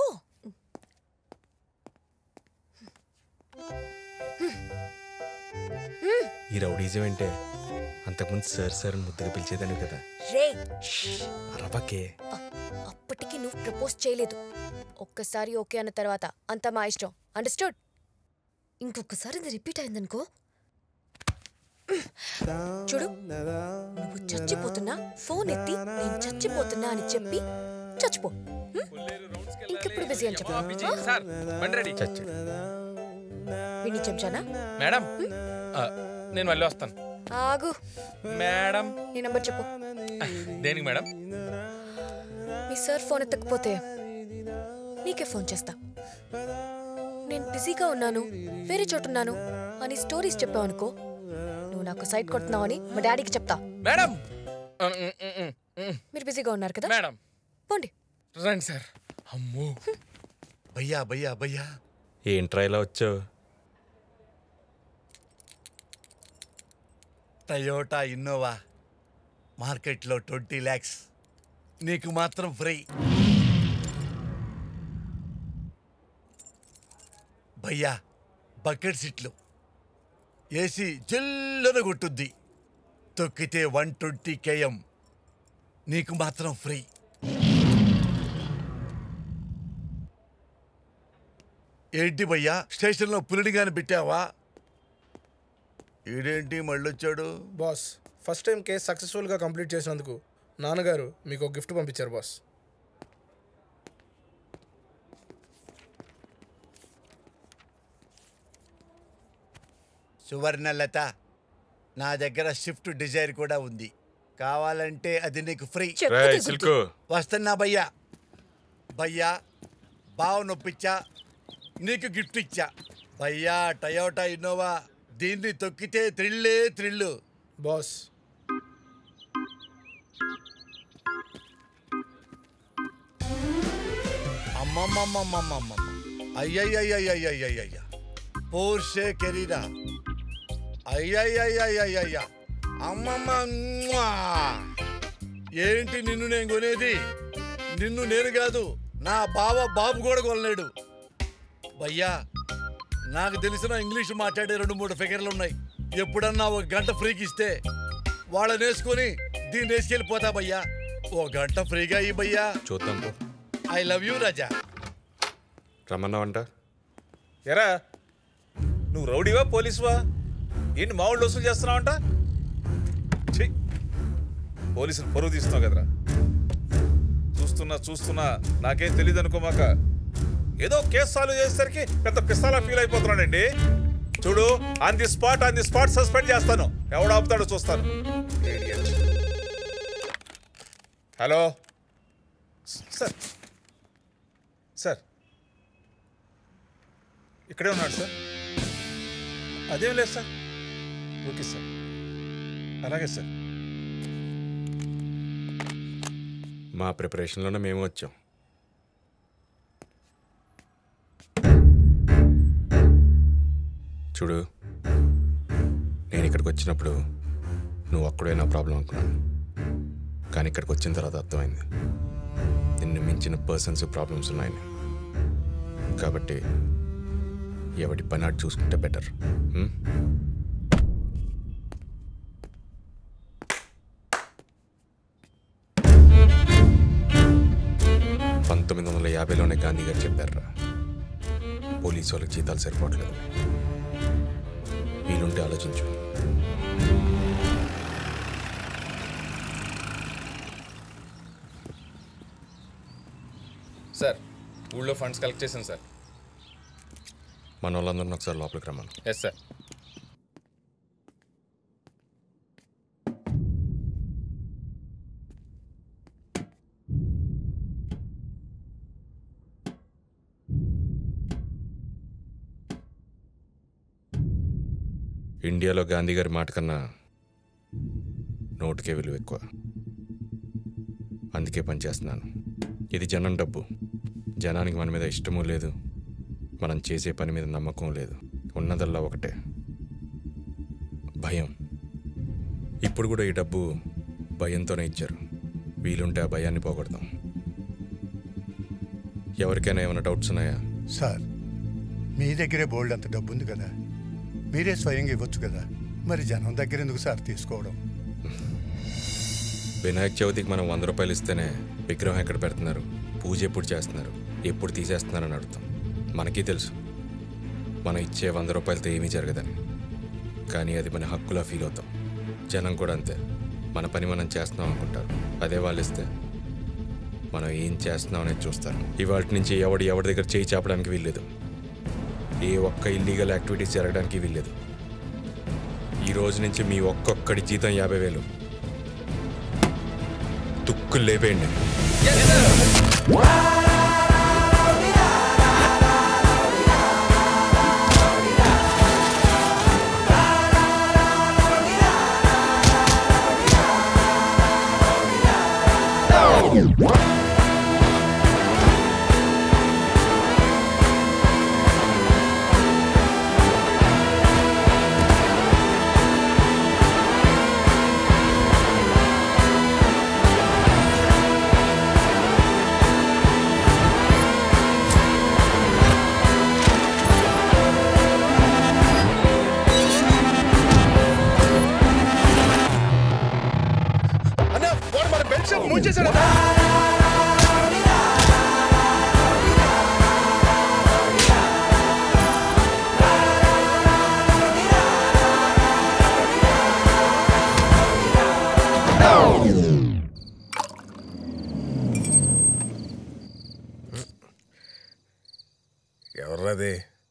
ఈ రౌడీజం ఏంటే అంతకుముందు సార్ సార్ అని ముద్దుగా పిలిచేదాన్ని కదా రే అరవకే అప్పటికి నువ్వు ప్రపోజ్ చేయలేదు ఒక్కసారి ఓకే అన్న తర్వాత అంతా మా ఇష్టం అండర్స్టూడ్ ఇంకొకసారి ఇది రిపీట్ అయిందనుకో చూడు నువ్వు చచ్చిపోతున్నా ఫోన్ ఎత్తి నేను చచ్చిపోతున్నా అని చెప్పి చచ్చిపో హ్మ్? ఇంకెప్పుడు బిజీ అని చెప్పు సార్ బండి రెడీ విని చెంచానా మేడం ఆ, నేను మళ్ళీ వస్తాను ఆగు మేడం నీ నంబర్ చెప్పు దేనికి మేడం మీ సార్ ఫోన్ ఎత్తకపోతే నీకే ఫోన్ చేస్తా నేను బిజీగా ఉన్నాను వేరే చోటున్నాను అని స్టోరీస్ చెప్పావు అనుకో నువ్వు నాకు సైట్ కొడుతున్నావని మా డాడీకి చెప్తా మేడం మీరు బిజీగా ఉన్నారు కదా మేడం పోండి రండి సార్ అమ్మో భయ్యా భయ్యా భయ్యా ఏంట్రా ఇలా వచ్చావు టయోటా ఇన్నోవా మార్కెట్లో ట్వంటీ ల్యాక్స్ నీకు మాత్రం ఫ్రీ భయ్యా బకెట్ సీట్లు ఏసీ జిల్లున కొట్టుద్ది తొక్కితే వన్ ట్వంటీ కేఎం నీకు మాత్రం ఫ్రీ ఏంటి భయ్యా స్టేషన్లో పులిడిగాని పెట్టావా ఈడేంటి మళ్ళొచ్చాడు బాస్ ఫస్ట్ టైం కేసు సక్సెస్ఫుల్గా కంప్లీట్ చేసినందుకు నాన్నగారు మీకు ఒక గిఫ్ట్ పంపించారు బాస్ సువర్ణలత నా దగ్గర స్విఫ్ట్ డిజైర్ కూడా ఉంది కావాలంటే అది నీకు ఫ్రీ చెప్పు రేయ్, దిగుతూ. సిల్కు. వస్తున్నా భయ్యా భయ్యా బావ నొప్పిచ్చా నీకు గిఫ్ట్ ఇచ్చా భయ్యా టయోటా ఇన్నోవా దీన్ని తొక్కితే త్రిల్లే త్రిల్లు బాస్ అమ్మమ్మమ్మమ్మమ్మమ్మ అయ్యయ్యయ్యయ్యయ్యయ్యయ్య పోర్షే కెరీరా అయ్యయ్యయ్యయ్యయ్య అమ్మమ్మ మ్వా. ఏంటి నిన్ను నేను కొనేది నిన్ను నేను కాదు నా బావ బాబు కూడా కొనలేడు భయ్యా నాకు తెలిసిన ఇంగ్లీష్ మాట్లాడే రెండు మూడు ఫిగర్లు ఉన్నాయి ఎప్పుడన్నా ఒక గంట ఫ్రీకి ఇస్తే వాళ్ళని వేసుకొని దీన్ని వేసుకెళ్ళిపోతా భయ్యా ఓ గంట ఫ్రీగా ఇయ్యి భయ్యా చూద్దాం పో ఐ లవ్ యూ రాజా రమ్మన్నావంట ఎరా నువ్వు రౌడీవా పోలీసువా ఏంటి మామూలు వసూలు చేస్తున్నావంట ఛీ పోలీసులు పరువు తీస్తున్నావు కదరా చూస్తున్నా చూస్తున్నా నాకేం తెలియదు అనుకోమాక ఏదో కేసు సాల్వ్ చేసేసరికి పెద్ద పిస్తాలా ఫీల్ అయిపోతున్నాడండి చూడు on the spot on the spot suspend చేస్తాను ఎవడు ఆపుతాడో చూస్తాను Idiot. హలో సార్ సార్ ఇక్కడే ఉన్నాడు సార్ అదేం లేదు సార్ ఓకే సార్ అలాగే సార్ మా ప్రిపరేషన్లోనే మేము వచ్చాం చూడు నేను ఇక్కడికి వచ్చినప్పుడు నువ్వు ఒక్కడే నా ప్రాబ్లం అనుకున్నాను కానీ ఇక్కడికి వచ్చిన తర్వాత అర్థమైంది నిన్ను మించిన పర్సన్స్ ప్రాబ్లమ్స్ ఉన్నాయని కాబట్టి ఎవడి పని ఆడు చూసుకుంటే బెటర్ పంతొమ్మిది వందల యాభైలోనే గాంధీ గారు చెప్పారు పోలీసు వాళ్ళకి జీతాలు సరిపోవట్లేదు వీలుంటే ఆలోచించు సార్ ఊళ్ళో ఫండ్స్ కలెక్ట్ చేశాను సార్ మన వాళ్ళందరినీ ఒకసారి లోపలికి రమ్మను ఎస్ సార్ ఇండియాలో గాంధీ గారి మాట కన్నా నోటుకే విలువ ఎక్కువ అందుకే పనిచేస్తున్నాను ఇది జనం డబ్బు జనానికి మన మీద ఇష్టమూ లేదు మనం చేసే పని మీద నమ్మకం లేదు ఉన్నదల్లా ఒకటే భయం ఇప్పుడు కూడా ఈ డబ్బు భయంతోనే ఇచ్చారు వీలుంటే ఆ భయాన్ని పోగొడదాం ఎవరికైనా ఏమైనా డౌట్స్ ఉన్నాయా సార్ మీ దగ్గరే బోల్డ్ అంత డబ్బు ఉంది కదా మీరే స్వయంగా ఇవ్వచ్చు కదా మరి జనం దగ్గర ఎందుకు సార్ తీసుకోవడం వినాయక చవితికి మనం వంద రూపాయలు ఇస్తేనే విగ్రహం ఎక్కడ పెడుతున్నారు పూజ ఎప్పుడు చేస్తున్నారు ఎప్పుడు తీసేస్తున్నారని అడుగుతాం మనకి తెలుసు మనం ఇచ్చే వంద రూపాయలతో ఏమీ జరగదని కానీ అది మన హక్కులా ఫీల్ అవుతాం జనం కూడా అంతే మన పని మనం చేస్తున్నాం అనుకుంటారు అదే వాళ్ళు ఇస్తే మనం ఏం చేస్తున్నాం అనేది చూస్తారు ఇవాళ నుంచి ఎవడు ఎవరి దగ్గర చేయి చాపడానికి వీల్లేదు ఏ ఒక్క ఇల్లీగల్ యాక్టివిటీస్ జరగడానికి వీల్లేదు ఈ రోజు నుంచి మీ ఒక్కొక్కడి జీతం యాభై వేలు తుక్కులు లేపేయండి అన్న వాడు మన బెల్ట్ షాప్ మూసేశాడు ఎవర్రాది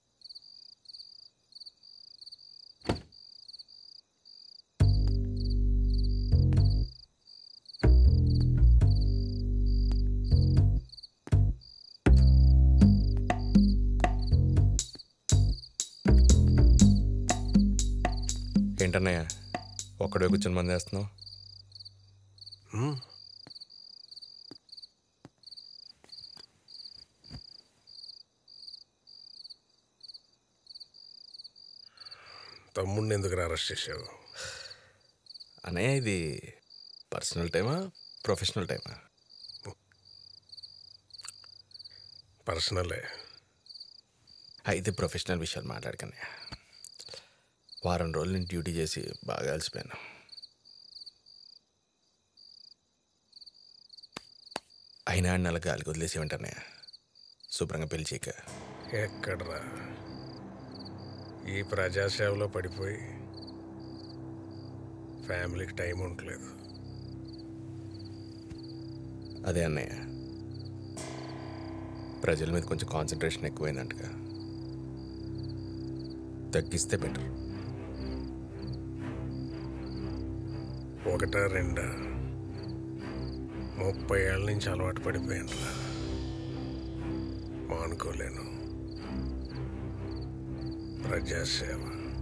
ఏంటన్నయ్య ఒక్కడే కూర్చొని మంది వేస్తున్నావు తమ్ముడిని ఎందుకు అరెస్ట్ చేసావు అన్నయ్య ఇది పర్సనల్ టైమా ప్రొఫెషనల్ టైమా పర్సనలే అయితే ప్రొఫెషనల్ విషయాలు మాట్లాడకనే వారం రోజులు నేను డ్యూటీ చేసి బాగా అలసిపోయాను అయినా నెల గాలికి వదిలేసి వెంటనే శుభ్రంగా పెళ్లి చేయక ఎక్కడ్రా ఈ ప్రజాసేవలో పడిపోయి ఫ్యామిలీకి టైం ఉండలేదు అదే అన్నయ్య ప్రజల మీద కొంచెం కాన్సన్ట్రేషన్ ఎక్కువైందంటగా తగ్గిస్తే బెటర్ ఒకటా రెండా ముప్పై ఏళ్ళ నుంచి అలవాటు పడిపోయానురా మానుకోలేను ప్రజాసేవ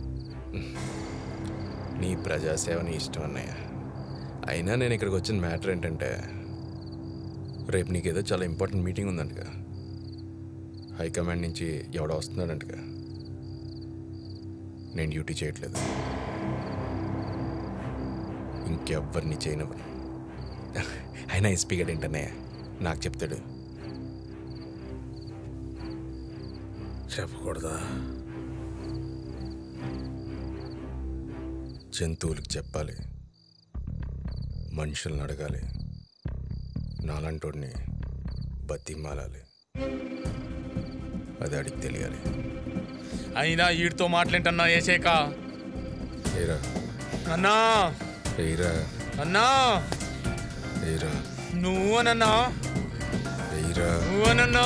నీ ప్రజాసేవ నీ ఇష్టం అన్నయ్య అయినా నేను ఇక్కడికి వచ్చిన మ్యాటర్ ఏంటంటే రేపు నీకేదో చాలా ఇంపార్టెంట్ మీటింగ్ ఉందంటగా హైకమాండ్ నుంచి ఎవడో వస్తున్నాడంటగా నేను డ్యూటీ చేయట్లేదు ఇంకెవ్వరిని చేయనివ్వను అయినా ఎస్పీ గడ్ ఏంటనే నాకు చెప్తాడు చెప్పకూడదా జంతువులకు చెప్పాలి మనుషులను అడగాలి నాలంటోడిని బతిమాలాలి అది అడిగి తెలియాలి అయినా వీడితో మాట్లాంటన్నా ఏసేక ఏరా అన్నా ఏరా అన్నా ఏరా నువ్వు అనన్నా ఏరా నువ్వు అనన్నా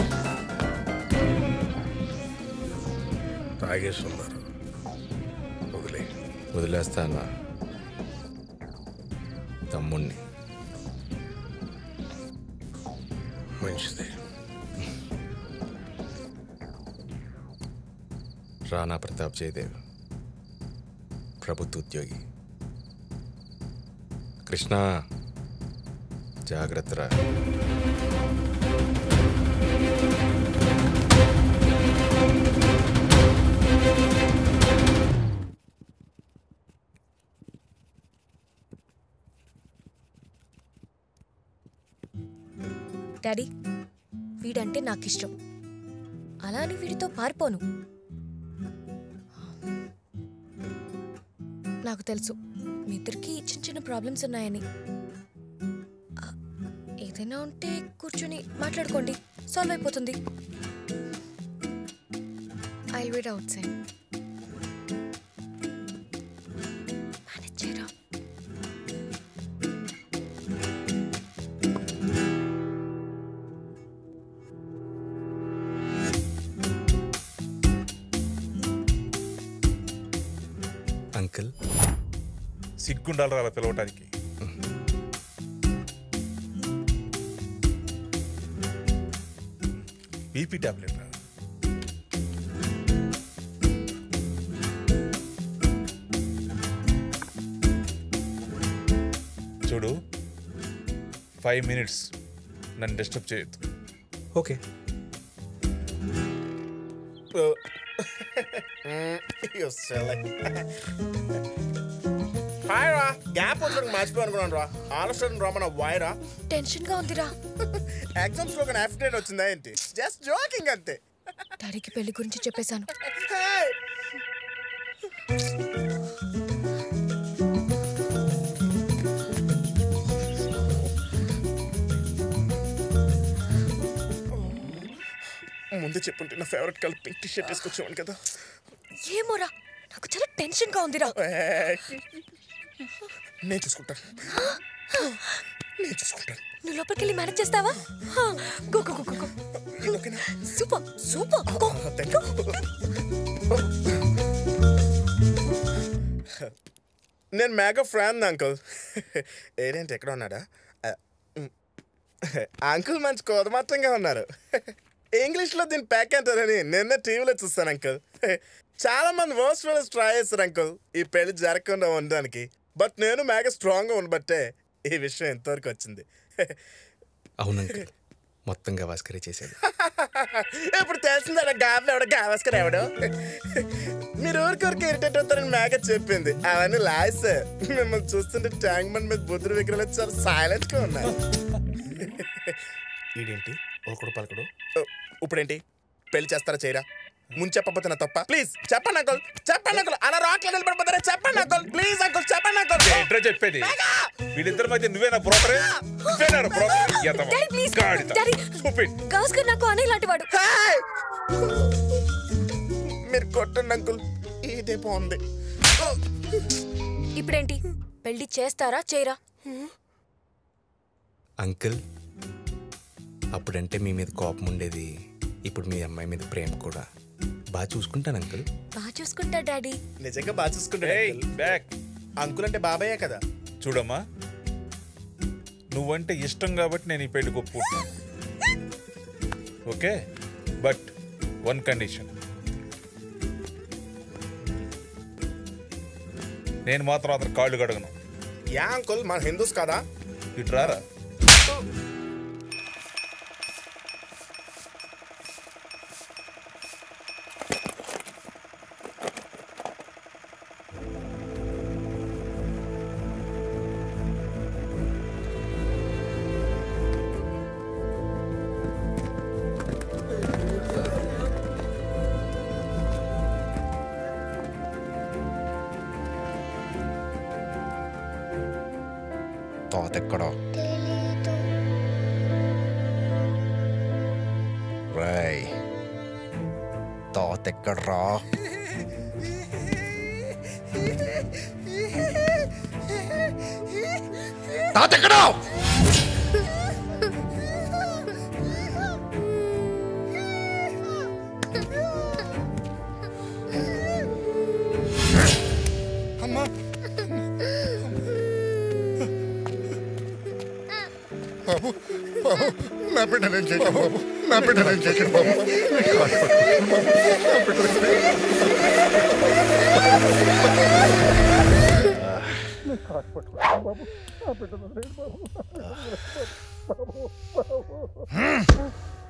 తాగేస్తున్నారు వదిలే వదిలేస్తా అన్న తమ్ముణ్ణి మంచిది రాణా ప్రతాప్ జయదేవ్ ప్రభుత్వ ఉద్యోగి కృష్ణ జాగ్రత్తరా డాడీ వీడంటే నాకు ఇష్టం అలా అని వీడితో పారిపోను నాకు తెలుసు మీ ఇద్దరికి చిన్న చిన్న ప్రాబ్లమ్స్ ఉన్నాయని ఆ, ఏదైనా ఉంటే కూర్చొని మాట్లాడుకోండి సాల్వ్ అయిపోతుంది I wait outside manage చేయరా అంకుల్ సిగ్గుండాలి అలా పిలవటానికి బీపీ టాబ్లెట్ రా చూడు ఫైవ్ మినిట్స్ నన్ను డిస్టర్బ్ చేయొద్దు ఓకే హాయ్ రా గ్యాప్ వచ్చడానికి మర్చిపోయి అనుకున్నాను రా ఆలోచన రా మన వాయ్ రా టెన్షన్గా ఉందిరా ఎగ్జామ్స్ లో ఒక అఫిడేట్ వచ్చిందా ఏంటి జస్ట్ జోకింగ్ అంతే డాడీకి పెళ్లి గురించి చెప్పేశాను ముందు చెప్పుంటే నా favourite colour pink T shirt వేసుకొచ్చేవాడు కదా ఏమోరా నాకు చాలా టెన్షన్గా ఉందిరా నేను చూసుకుంటాను నేను చూసుకుంటాను నువ్వు లోపలికి వెళ్ళి మేనేజ్ చేస్తావా హా, go go go go, go super super go నేను మేఘ ఫ్రాన్ అంకుల్ ఏడేంటి ఎక్కడ ఉన్నాడా అంకుల్ మంచి కోదమాత్రంగా ఉన్నారు ఇంగ్లీష్లో దీని ప్యాక్ అంటారని నిన్న టీవీలో చూస్తాను అంకుల్ చాలా మంది వర్స్ ఫెలోస్ ట్రై చేస్తారు అంకుల్ ఈ పెళ్లి జరగకుండా ఉండడానికి బట్ నేను మేఘ స్ట్రాంగ్గా ఉండబట్టే ఈ విషయం ఎంతవరకు వచ్చింది అవును అంకుల్ మొత్తం గవాస్కరే చేశాడు ఇప్పుడు తెలిసిందా గాబ్ ఎవడో గావస్కర్ ఎవడో మీరు ఊరికొరికి ఇరిటేట్ అవుతారని మేఘ చెప్పింది అవన్నీ లాస్ మిమ్మల్ని చూస్తుంటే ట్యాంక్ బండ్ మీద బుద్ధుడు విగ్రహాలు చాలా సైలెంట్ గా ఉన్నాయి ఈడేంటి ఒకడు పలకడు ఓ, ఇప్పుడేంటి పెళ్లి చేస్తారా చేయరా ముందు చెప్పకపోతే నా తప్ప ప్లీజ్ చెప్పండి అంకుల్ చెప్పండి అంకుల్ అలా రాట్లో నిలబడిపోతారా చెప్పండి అంకుల్ ప్లీజ్ అంకుల్ చెప్పండి అంకుల్ ఏంట్రా చెప్పేది వీళ్ళిద్దరి మధ్య నువ్వేనా బ్రోకరే నువ్వేనా బ్రోకర్ డాడీ ప్లీజ్ డాడీ గౌస్కర్ నాకు అనే లాంటి వాడు మీరు కొట్టండి అంకుల్ ఇదే బాగుంది ఇప్పుడేంటి పెళ్లి చేస్తారా చేయరా అంకుల్ అప్పుడంటే మీ మీద కోపం ఉండేది ఇప్పుడు మీ అమ్మాయి మీద ప్రేమ కూడా బాగా చూసుకుంటాను అంకుల్ బాగా చూసుకుంటా డాడీ నిజంగా బాగా చూసుకుంటాడు బ్యాక్ అంకుల్ అంటే బాబాయే కదా చూడమ్మా నువ్వంటే ఇష్టం కాబట్టి నేను ఈ పెళ్లికి ఒప్పుకుంటున్నాను ఓకే బట్ వన్ కండిషన్ నేను మాత్రం అతను కాళ్ళు కడగను యా అంకుల్ మన హిందూస్ కదా ఇటు రారా తోత ఎక్కడో రాయ్ తోత ఎక్కడ్రా తాత ఎక్కడో అమ్మా బాబు బాబు నా బిడ్డ నేను చేయకండి బాబు నా బిడ్డ నేను చేయకండి బాబు మీకు కాపాడు. బాబు, నా బిడ్డ నేను కాపాడు. బాబు, నా బిడ్డ నేను బాబు. బాబు, బాబు.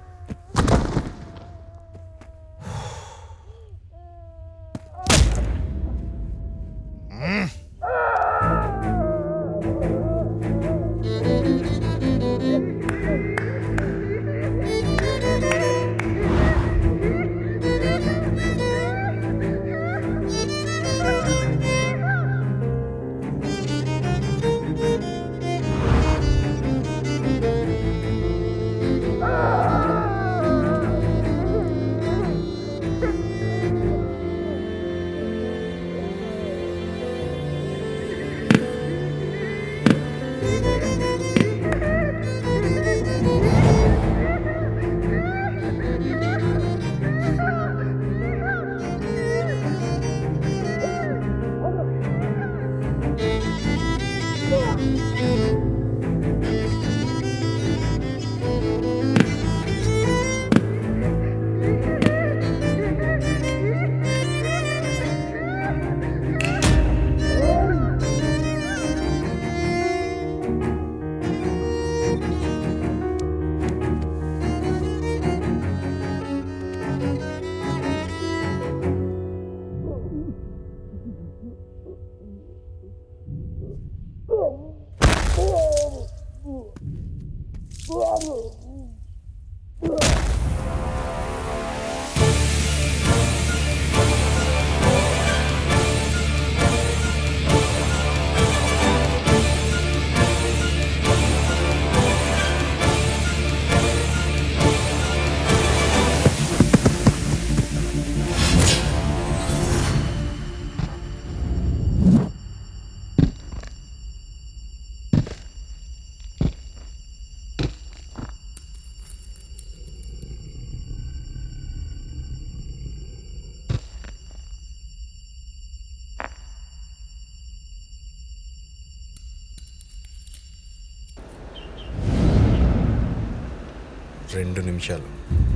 రెండు నిమిషాలు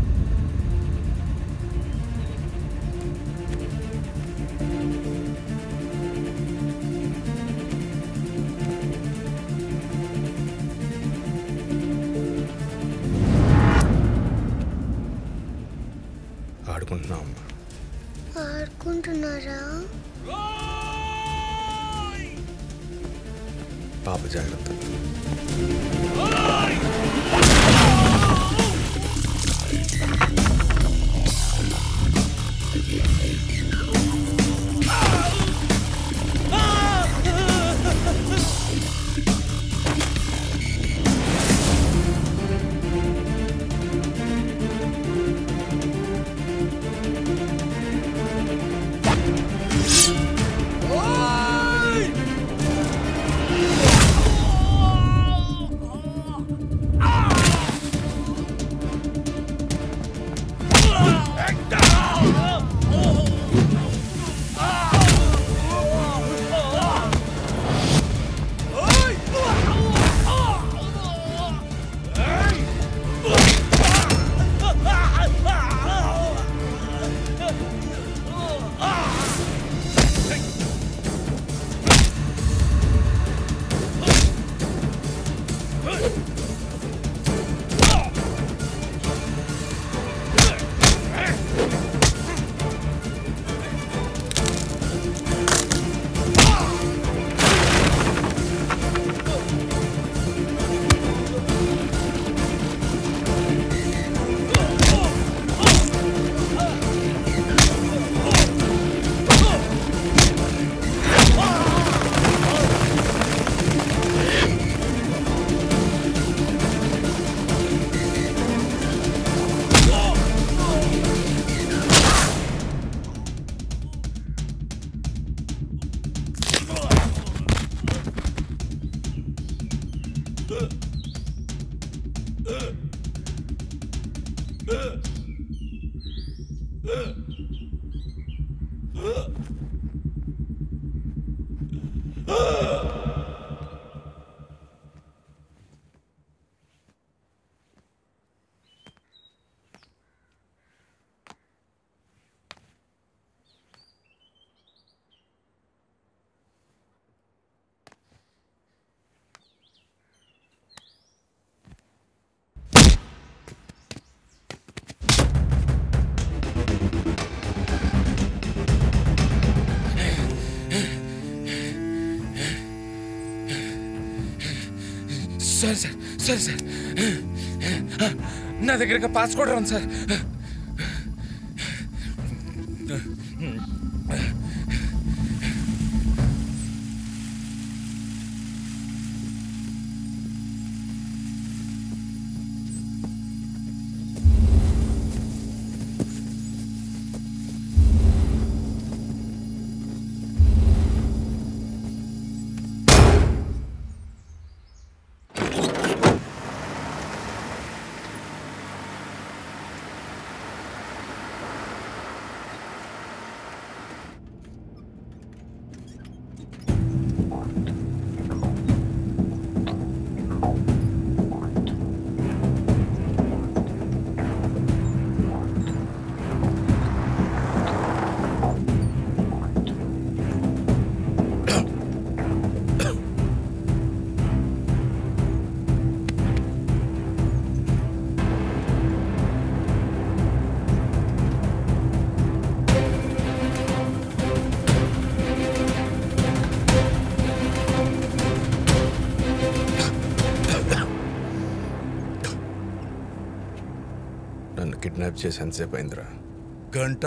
ఆడుకుంటున్నాం అమ్మా ఆడుకుంటున్నారా పాప జాగ్రత్త ఆ సార్ సార్ సార్ సార్ నా దగ్గర పాస్ కూడా రాను సార్ నన్ను కిడ్నాప్ చేసి ఎంతసేపు అయిందిరా గంట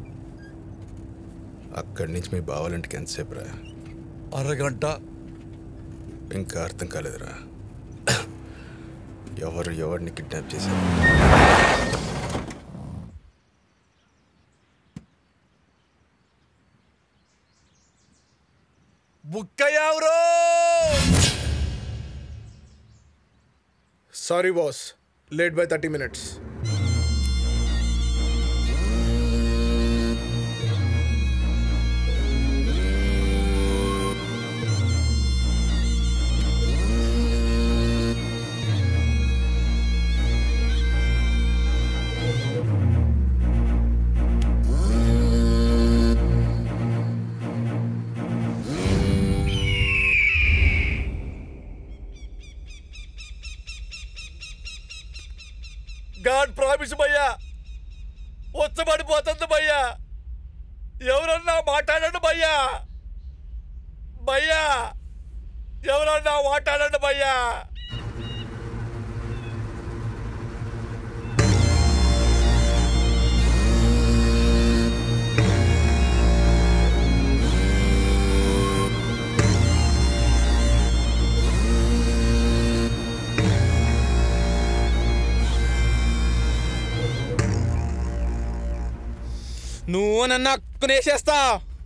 అక్కడి నుంచి మీ బావాలింటికి ఎంతసేపు రా అరగంట ఇంకా అర్థం కాలేదురా ఎవరు ఎవరిని కిడ్నాప్ చేశారు బుక్కయ్యావురో sorry boss late by thirty minutes God promise భయ్యా వచ్చబడిపోతుంది భయ్యా ఎవరన్నా మాట్లాడండి భయ్యా భయ్యా ఎవరన్నా మాట్లాడండి భయ్యా నువ్వు నన్ను అక్కునేసేస్తా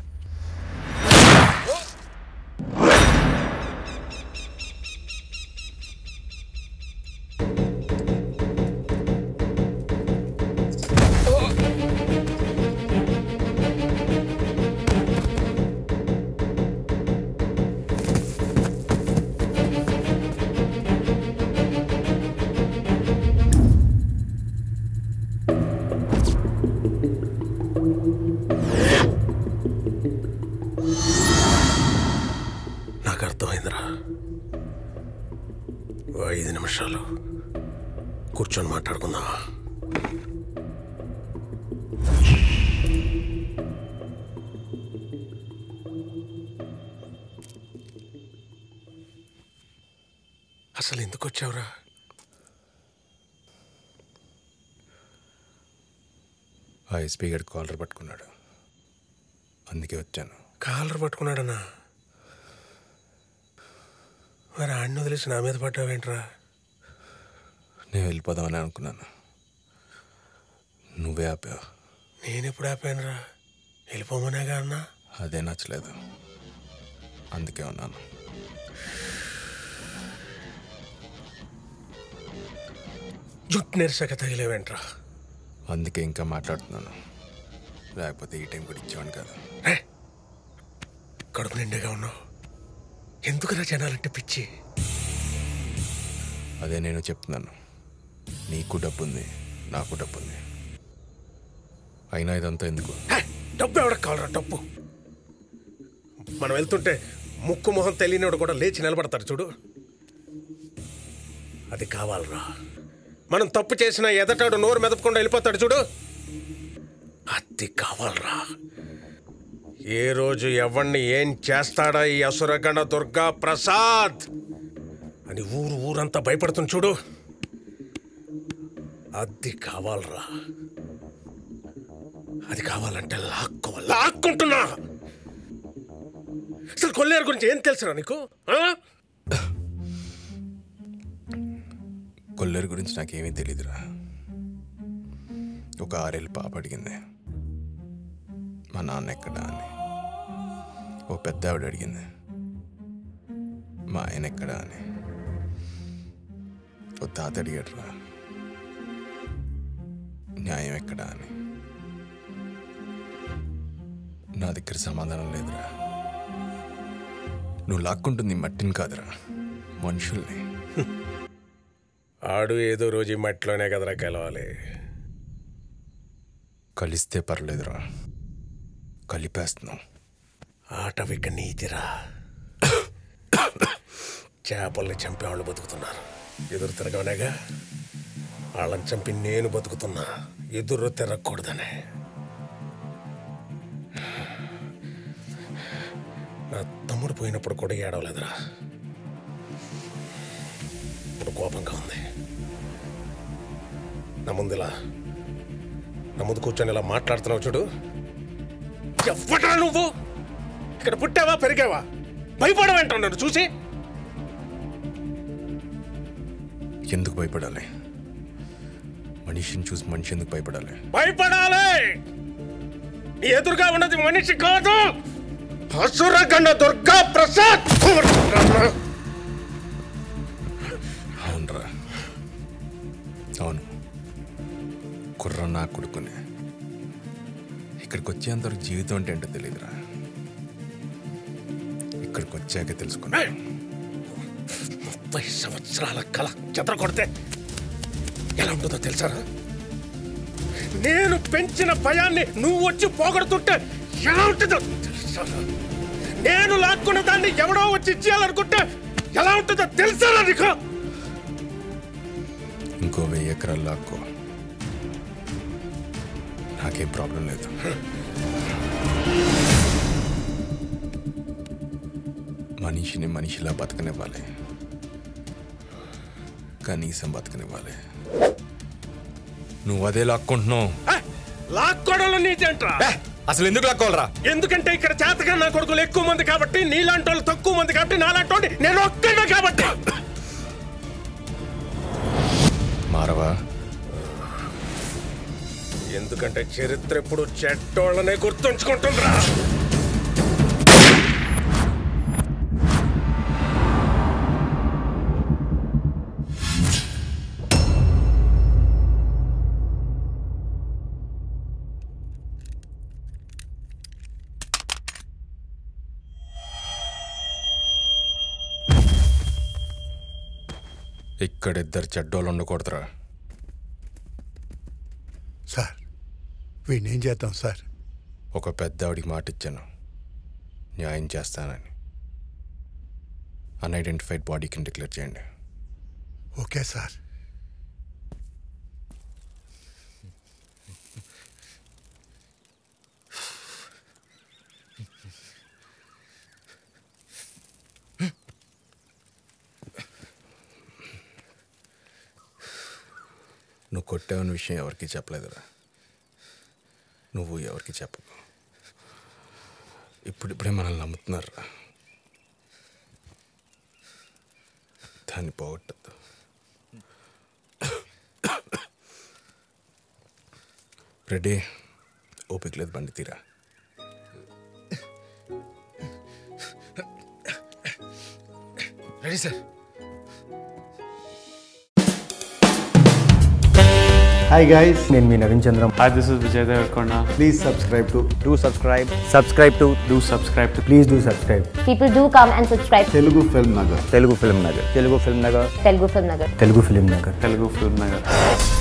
నాకు అర్థమైందిరా ఓ ఐదు నిమిషాలు కూర్చొని మాట్లాడుకుందాం అసలు ఎందుకు వచ్చావురా ఆ ఎస్పీ గారి కాలర్ పట్టుకున్నాడు అందుకే వచ్చాను కాలర్ పట్టుకున్నాడనా మరి ఆడిని వదిలేసి నా మీద పడ్డావేంట్రా నేను వెళ్ళిపోదామని అనుకున్నాను నువ్వే ఆపావు నేను ఎప్పుడు ఆపానురా వెళ్ళిపోమనేగా అన్నా అదే నచ్చలేదు అందుకే ఉన్నాను జుట్టు నెరసక తగిలేవేంట్రా అందుకే ఇంకా మాట్లాడుతున్నాను లేకపోతే ఈ టైం కూడా ఇచ్చేవాడిని కాదు కడుపు నిండుగా ఉన్నావు ఎందుకురా జనాలంటే పిచ్చి అదే నేను చెప్తున్నాను నీకు డబ్బు ఉంది నాకు డబ్బు ఉంది అయినా ఇదంతా ఎందుకు డబ్బు ఎవడకు కావాలరా డబ్బు మనం వెళ్తుంటే ముక్కు మొహం తెలియనివాడు కూడా లేచి నిలబడతాడు చూడు అది కావాలరా మనం తప్పు చేసిన ఎదటాడు నోరు మెదపకుండా వెళ్ళిపోతాడు చూడు అది కావాలరా ఏ రోజు ఎవరిని ఏం చేస్తాడా ఈ అసురగణ దుర్గా ప్రసాద్ అని ఊరు ఊరంతా భయపడుతుంది చూడు అది కావాలరా అది కావాలంటే లాక్కోవాలి లాక్కుంటున్నా అసలు కొల్లేరు గురించి ఏం తెలుసురా నీకు ఆ? కొల్లేరు గురించి నాకేమీ తెలీదురా ఒక ఆరేళ్ళు పాప అడిగింది మా నాన్న ఎక్కడా అని ఓ పెద్ద ఆవిడ అడిగింది మా ఆయన ఎక్కడా అని ఓ తాత అడిగాడురా న్యాయం ఎక్కడా అని నా దగ్గర సమాధానం లేదురా నువ్వు లాక్కుంటుంది మట్టిని కాదురా మనుషుల్ని ఆడు ఏదో రోజు ఈ మట్టిలోనే కదరా గెలవాలి కలిస్తే పర్లేదురా కలిపేస్తున్నాం ఆటవిక నీతిరా చేపల్ని చంపేవాళ్ళు బతుకుతున్నారు ఎదురు తిరగనేగా వాళ్ళని చంపి నేను బతుకుతున్నా ఎదురు తిరగకూడదనే నా తమ్ముడు పోయినప్పుడు కూడా ఏడవలేదురా ఇప్పుడు కోపంగా ఉంది నా ముందు ఇలా నా ముందు కూర్చొని ఇలా మాట్లాడుతున్నావు చూడు ఎవ్వడా నువ్వు ఇక్కడ పుట్టావా పెరిగావా భయపడవేంటావు నన్ను చూసి ఎందుకు భయపడాలి మనిషిని చూసి మనిషి ఎందుకు భయపడాలి భయపడాలి నీ ఎదురుగా ఉన్నది మనిషి కాదు అసురగణ దుర్గా ప్రసాద్ అవునరా అవును కుర్ర నా కొడుకునే ఇక్కడికి వచ్చేంతవరకు జీవితం అంటే ఏంటో తెలియదురా ఇక్కడికి వచ్చాక తెలుసుకున్నా ముప్పై సంవత్సరాల కళ చెత్ర కొడితే ఎలా ఉంటుందో తెలుసారా నేను పెంచిన భయాన్ని నువ్వు వచ్చి పోగొడుతుంటే ఎలా ఉంటుందో తెలుసారా నేను లాక్కున్న దాన్ని ఎవడో వచ్చి ఇచ్చేయాలనుకుంటే ఎలా ఉంటుందో తెలుసారా నీకు ఇంకో వెయ్యి ఎకరాలు లాక్కో నాకేం ప్రాబ్లం లేదు మనిషిని మనిషిలా బతకనివ్వాలి కనీసం బతకనివ్వాలి నువ్వు అదే లాక్కుంటున్నావు లాక్కోవడంలో నీతేంట్రా అసలు ఎందుకు లాక్కోవాలరా ఎందుకంటే ఇక్కడ చేతగా నా కొడుకులు ఎక్కువ మంది కాబట్టి నీలాంటి వాళ్ళు తక్కువ మంది కాబట్టి నాలాంటి వాడిని నేను ఒక్కడే కాబట్టి మారవా ఎందుకంటే చరిత్ర ఎప్పుడు చెడ్డోళ్ళనే గుర్తుంచుకుంటుందిరా ఇక్కడ ఇద్దరు చెడ్డోళ్ళు ఉండకూడదురా సార్ వీడిని ఏం చేద్దాం సార్ ఒక పెద్ద ఆవిడికి మాట ఇచ్చాను న్యాయం చేస్తానని అన్ఐడెంటిఫైడ్ బాడీ కింద డిక్లేర్ చేయండి ఓకే సార్ నువ్వు కొట్టావని విషయం ఎవరికి చెప్పలేదురా నువ్వు ఎవరికి చెప్పకు ఇప్పుడిప్పుడే మనల్ని నమ్ముతున్నారా దాన్ని పోగొట్టద్దు రెడీ ఓపిక లేదు బండి తీరా రెడీ సార్ హాయ్ గైస్ నేను మీ Naveen Chandram hi this is Vijay Deverakonda please subscribe to do subscribe subscribe to do subscribe to please do subscribe People do come and subscribe. Telugu Film Nagar Telugu Film Nagar Telugu Film Nagar Telugu Film Nagar. Telugu Film Nagar Telugu Film Nagar